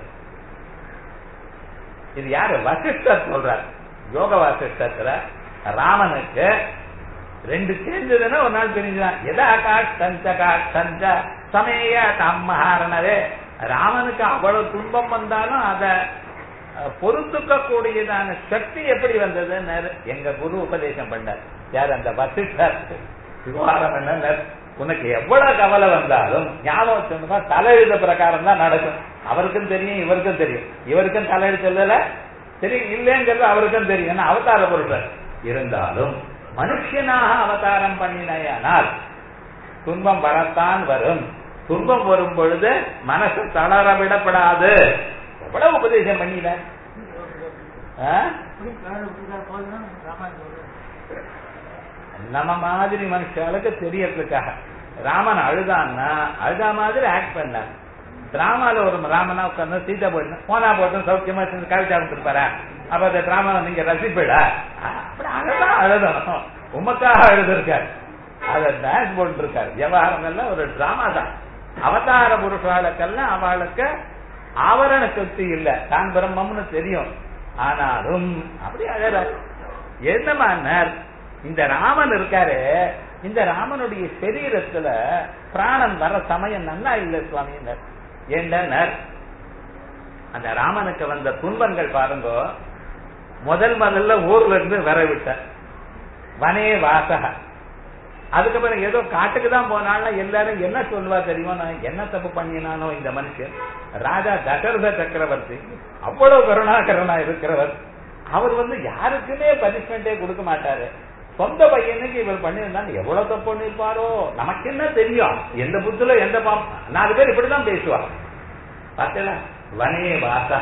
இது யாரு வசிஷ்டர் சொல்றார் யோக வாசிஷ்டத்துல ராமனுக்கு ரெண்டு சேர்ந்ததுன்னா ஒரு நாள் பிரிஞ்சுதான் எதா காஷ்டஞ்ச காஷ்டஞ்ச சமய தம்மஹாரணவே ராமனுக்கு அவ்வளவு துன்பம் வந்தாலும் அத பொறுத்துக்க கூடியதான சக்தி எப்படி வந்ததுன்னு எங்க குரு உபதேசம் பண்ணார் யார் அந்த வசிஷ்டர் விவகாரம் என்ன உனக்கு எவ்வளவு கவலை வந்தாலும் ஞாபகம் சொன்னா தலையெழுத பிரகாரம் தான் நடக்கும் அவருக்கும் தெரியும் இவருக்கும் தெரியும் இவருக்கும் தலையெழுத்து சொல்லல சரி இல்லைங்கிறது அவருக்கும் தெரியும் ஏன்னா அவதார பொருட்கள் இருந்தாலும் மனுஷனாக அவதாரம் பண்ணினையானால் துன்பம் வரத்தான் வரும் துன்பம் வரும் பொழுது மனசு தளர விடப்படாது எவ்வளவு உபதேசம் பண்ணின நம்ம மாதிரி மனுஷாளுக்கு தெரியறதுக்காக ராமன் அழுதான்னா அழுதா மாதிரி ஆக்ட் பண்ணார் டிராமால ஒரு ராமனா உட்கார்ந்து சீதா போயிட்டு போனா போட்டு சௌக்கியமா சேர்ந்து கவிதா கொடுத்துருப்பாரா அப்ப அந்த டிராமா நீங்க ரசிப்பிடா அப்படி அழதான் அழுதணும் உமக்காக அழுதுருக்காரு அத டான்ஸ் போட்டு இருக்காரு விவகாரங்கள்லாம் ஒரு டிராமா தான் அவதார புருஷாளுக்கெல்லாம் அவளுக்கு ஆவரண சொத்து இல்ல தான் பிரம்மம்னு தெரியும் ஆனாலும் அப்படி அழறாரு என்னமா இந்த ராமன் இருக்காரு இந்த ராமனுடைய சரீரத்துல பிராணன் வர சமயம் நன்னா இல்ல சுவாமியினர் ஏண்டனர் அந்த ராமனுக்கு வந்த துன்பங்கள் பாருங்க முதல் முதல்ல ஊர்ல இருந்து வர விட்ட வனே வாசக அதுக்கப்புறம் ஏதோ காட்டுக்கு தான் போனாலும் எல்லாரும் என்ன சொல்லுவா தெரியுமா நான் என்ன தப்பு பண்ணினானோ இந்த மனுஷன் ராஜா தசரத சக்கரவர்த்தி அவ்வளவு கருணாகரனா இருக்கிறவர் அவர் வந்து யாருக்குமே பனிஷ்மெண்டே கொடுக்க மாட்டாரு சொந்த பையனுக்கு இவர் பண்ணியிருந்தாங்க எவ்வளவு தப்பு பண்ணிருப்பாரோ நமக்கு என்ன தெரியும் எந்த புத்துல எந்த பாம் நாலு பேர் இப்படிதான் பேசுவாங்க பார்த்தல வனே வாசா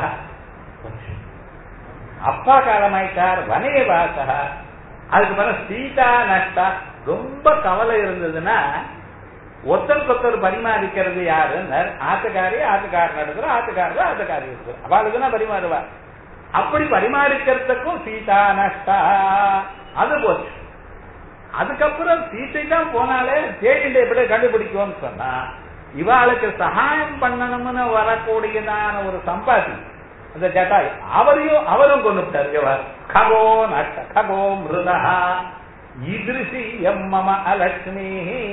அப்பா காலமாயிட்டார் வனே வாசா அதுக்கு பிறகு சீதா நஷ்டா ரொம்ப கவலை இருந்ததுன்னா ஒருத்தருக்கு ஒருத்தர் பரிமாறிக்கிறது யாருன்னு ஆத்துக்காரி ஆத்துக்காரன் எடுக்கிற ஆத்துக்காரர் ஆத்துக்காரி எடுக்கிற அவளுக்கு தான் பரிமாறுவா அப்படி பரிமாறிக்கிறதுக்கும் சீதா நஷ்டா அது போச்சு அதுக்கப்புறம் சீத்தை தான் போனாலே தேடிட்டு எப்படி கண்டுபிடிக்கும்னு சொன்னா இவாளுக்கு சகாயம் பண்ணணும்னு வரக்கூடியதான ஒரு சம்பாதி அந்த ஜட்டாய் அவரையும் அவரும் கொண்டுட்டார் இவர் ககோ நட்ட ககோ மிருதா இதృశி எம் மம அலட்சுமி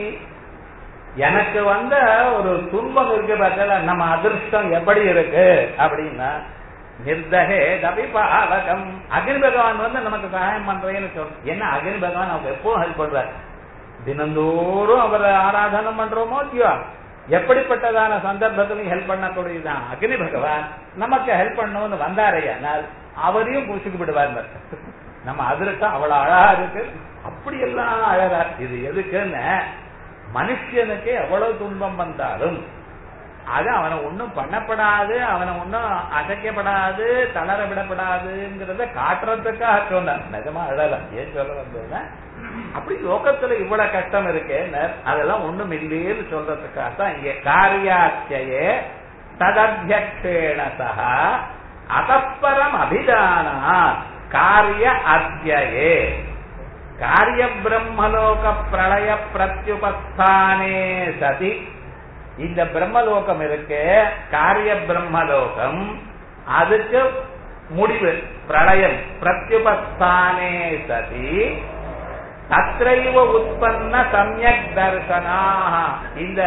எனக்கு வந்த ஒரு துன்பம் இருக்கு பார்த்தல நம்ம அதிர்ஷ்டம் எப்படி இருக்கு அப்படின்னா நிர்தகே தபி பாவகம் அக்னி பகவான் வந்து நமக்கு சகாயம் பண்றேன்னு சொல்ற என்ன அக்னி பகவான் அவங்க எப்பவும் ஹெல்ப் பண்றார் தினந்தோறும் அவரை ஆராதனை பண்றோமோ இல்லையோ எப்படிப்பட்டதான சந்தர்ப்பத்திலையும் ஹெல்ப் பண்ணக்கூடியதான் அக்னி பகவான் நமக்கு ஹெல்ப் பண்ணணும்னு வந்தாரையானால் அவரையும் பூசிக்கு விடுவார் நம்ம அதிர்ஷ்டம் அவ்வளவு அழகா இருக்கு அப்படியெல்லாம் அழகா இது எதுக்குன்னு மனுஷனுக்கு எவ்வளவு துன்பம் வந்தாலும் அது அவனை ஒன்னும் பண்ணப்படாது அவனை ஒன்னும் அசைக்கப்படாது தளர விடப்படாதுங்கிறத காட்டுறதுக்காக சொன்னார் நிஜமா அழல ஏன் சொல்ல வந்ததுன்னா அப்படி லோகத்துல இவ்வளவு கஷ்டம் இருக்கே அதெல்லாம் ஒண்ணும் இல்லையேன்னு சொல்றதுக்காக தான் இங்க காரியாச்சயே ததத்தியக்ஷேண சக அகப்பரம் அபிதானா காரிய அத்தியே காரிய பிரம்மலோக பிரளய பிரத்யுபஸ்தானே சதி இந்த பிரம்மலோகம் இருக்கு காரிய பிரம்மலோகம் அதுக்கு முடிவு பிரளயம் பிரத்யுபஸ்தானே சதி தத்ரைவ உற்பன்ன சமயக் தர்சனா இந்த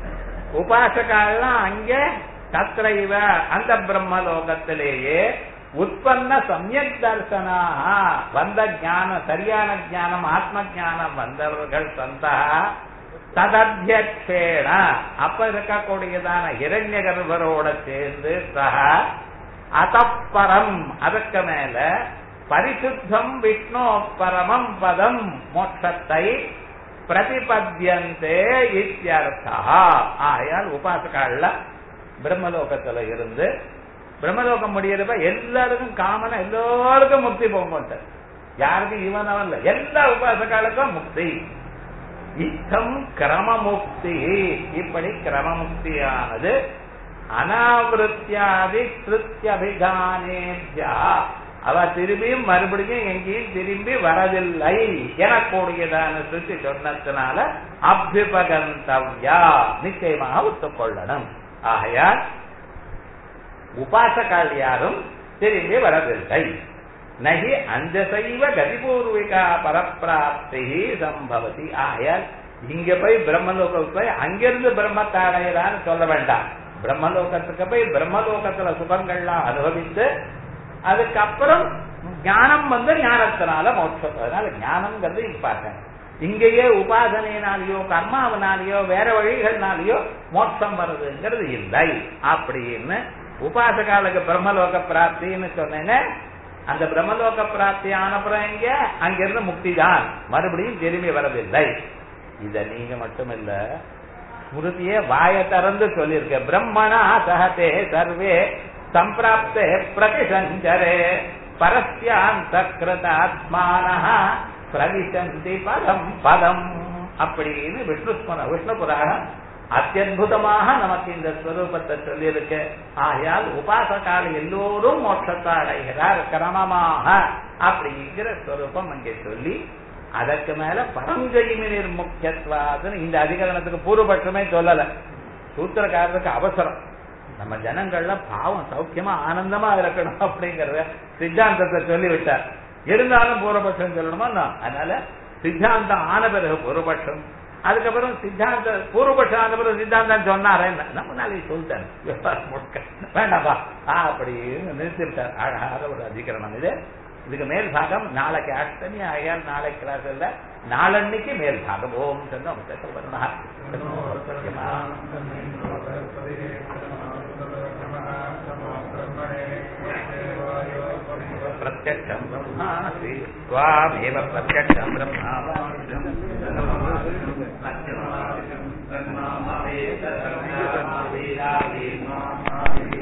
உபாசகாலாம் அங்கே தத்ரைவ அந்த பிரம்மலோகத்திலேயே உற்பன்ன சமயக் தர்சனா வந்த ஞானம் சரியான ஞானம் ஆத்ம ஞானம் வந்தவர்கள் சந்தா ததத்தியக்ஷேண அப்ப இருக்கக்கூடியதான இரண்ய கர்ப்பரோட சேர்ந்து சக அதப்பரம் அதற்கு மேல பரிசுத்தம் விஷ்ணு பரமம் பதம் மோட்சத்தை பிரதிபத்தியந்தே இத்தியர்த்தா ஆயால் உபாசகால பிரம்மலோகத்துல இருந்து பிரம்மலோகம் முடியறப்ப எல்லாருக்கும் காமனா எல்லாருக்கும் முக்தி போக மாட்டார் யாருக்கும் இவன் அவன் இல்ல எல்லா உபாசகாலுக்கும் முக்தி இத்தம் கிரமமுக்தி இப்படி கிரமமுக்தியானது அனாவிருத்தியாதி கிருத்தியபிகானேபியா அவ திரும்பியும் மறுபடியும் எங்கேயும் திரும்பி வரவில்லை எனக்கூடியதான சுத்தி சொன்னதுனால அபிபகந்தவ்யா நிச்சயமாக ஒத்துக்கொள்ளணும் ஆகையால் உபாசகால் யாரும் திரும்பி வரவில்லை நகி அஞ்சசைவ கதிபூர்விகா பரப்பிராப்தி சம்பவதி ஆயால் இங்க போய் பிரம்மலோகத்துக்கு போய் அங்கிருந்து பிரம்மத்தை அடையலான்னு சொல்ல வேண்டாம் பிரம்மலோகத்துக்கு போய் பிரம்மலோகத்துல சுகங்கள்லாம் அனுபவித்து அதுக்கப்புறம் ஞானம் வந்து ஞானத்தினால மோட்சம் அதனால ஞானம்ங்கிறது இம்பார்ட்டன் இங்கேயே உபாசனையினாலேயோ கர்மாவினாலேயோ வேற வழிகள்னாலேயோ மோட்சம் வருதுங்கிறது இல்லை அப்படின்னு உபாசகாலுக்கு பிரம்மலோக பிராப்தின்னு சொன்னேன்னு அந்த பிரம்மலோக பிராப்தி ஆனப்புறம் எங்க அங்கிருந்து முக்தி தான் மறுபடியும் திரும்பி வரவில்லை இத நீங்க மட்டும் இல்ல ஸ்மிருதியே வாய திறந்து சொல்லியிருக்க பிரம்மணா சகதே சர்வே சம்பிராப்தே பிரதிசஞ்சரே பரஸ்யாந்த கிருதாத்மான பிரவிசந்தி பதம் பதம் அப்படின்னு விஷ்ணு விஷ்ணு புராணம் அத்தியுதமாக நமக்கு இந்த ஸ்வரூபத்தை சொல்லியிருக்கு ஆகையால் உபாசகால எல்லோரும் மோட்சத்தை அடைகிறார் கிரமமாக அப்படிங்கிற ஸ்வரூபம் அங்கே சொல்லி அதற்கு மேல பரஞ்செய்மினிர் முக்கியத்துவாதுன்னு இந்த அதிகரணத்துக்கு பூர்வபட்சமே சொல்லல சூத்திரக்காரருக்கு அவசரம் நம்ம ஜனங்கள்ல பாவம் சௌக்கியமா ஆனந்தமா இருக்கணும் அப்படிங்கறத சித்தாந்தத்தை சொல்லிவிட்டார் இருந்தாலும் பூர்வபட்சம் சொல்லணுமா அதனால சித்தாந்தம் ஆன பிறகு பூர்வபட்சம் அதுக்கப்புறம் சித்தாந்த பூர்வபட்சம் ஆன பிறகு சித்தாந்தம் சொன்னாரே நம்ம நாளைக்கு சொல்லிட்டாரு விவகாரம் முழுக்க வேண்டாப்பா அப்படின்னு நிறுத்திவிட்டார் அழகாத ஒரு அதிகரணம் இது இதுக்கு மேல் பாகம் நாளைக்கு அஷ்டமி ஆகையால் நாளை கிளாஸ் இல்ல நாளன்னைக்கு மேல் பாகம் ஓம் சொன்னோம் பிரத்யட்சம் பிரம்மாசி त्वामेव प्रत्यक्षं ब्रह्मा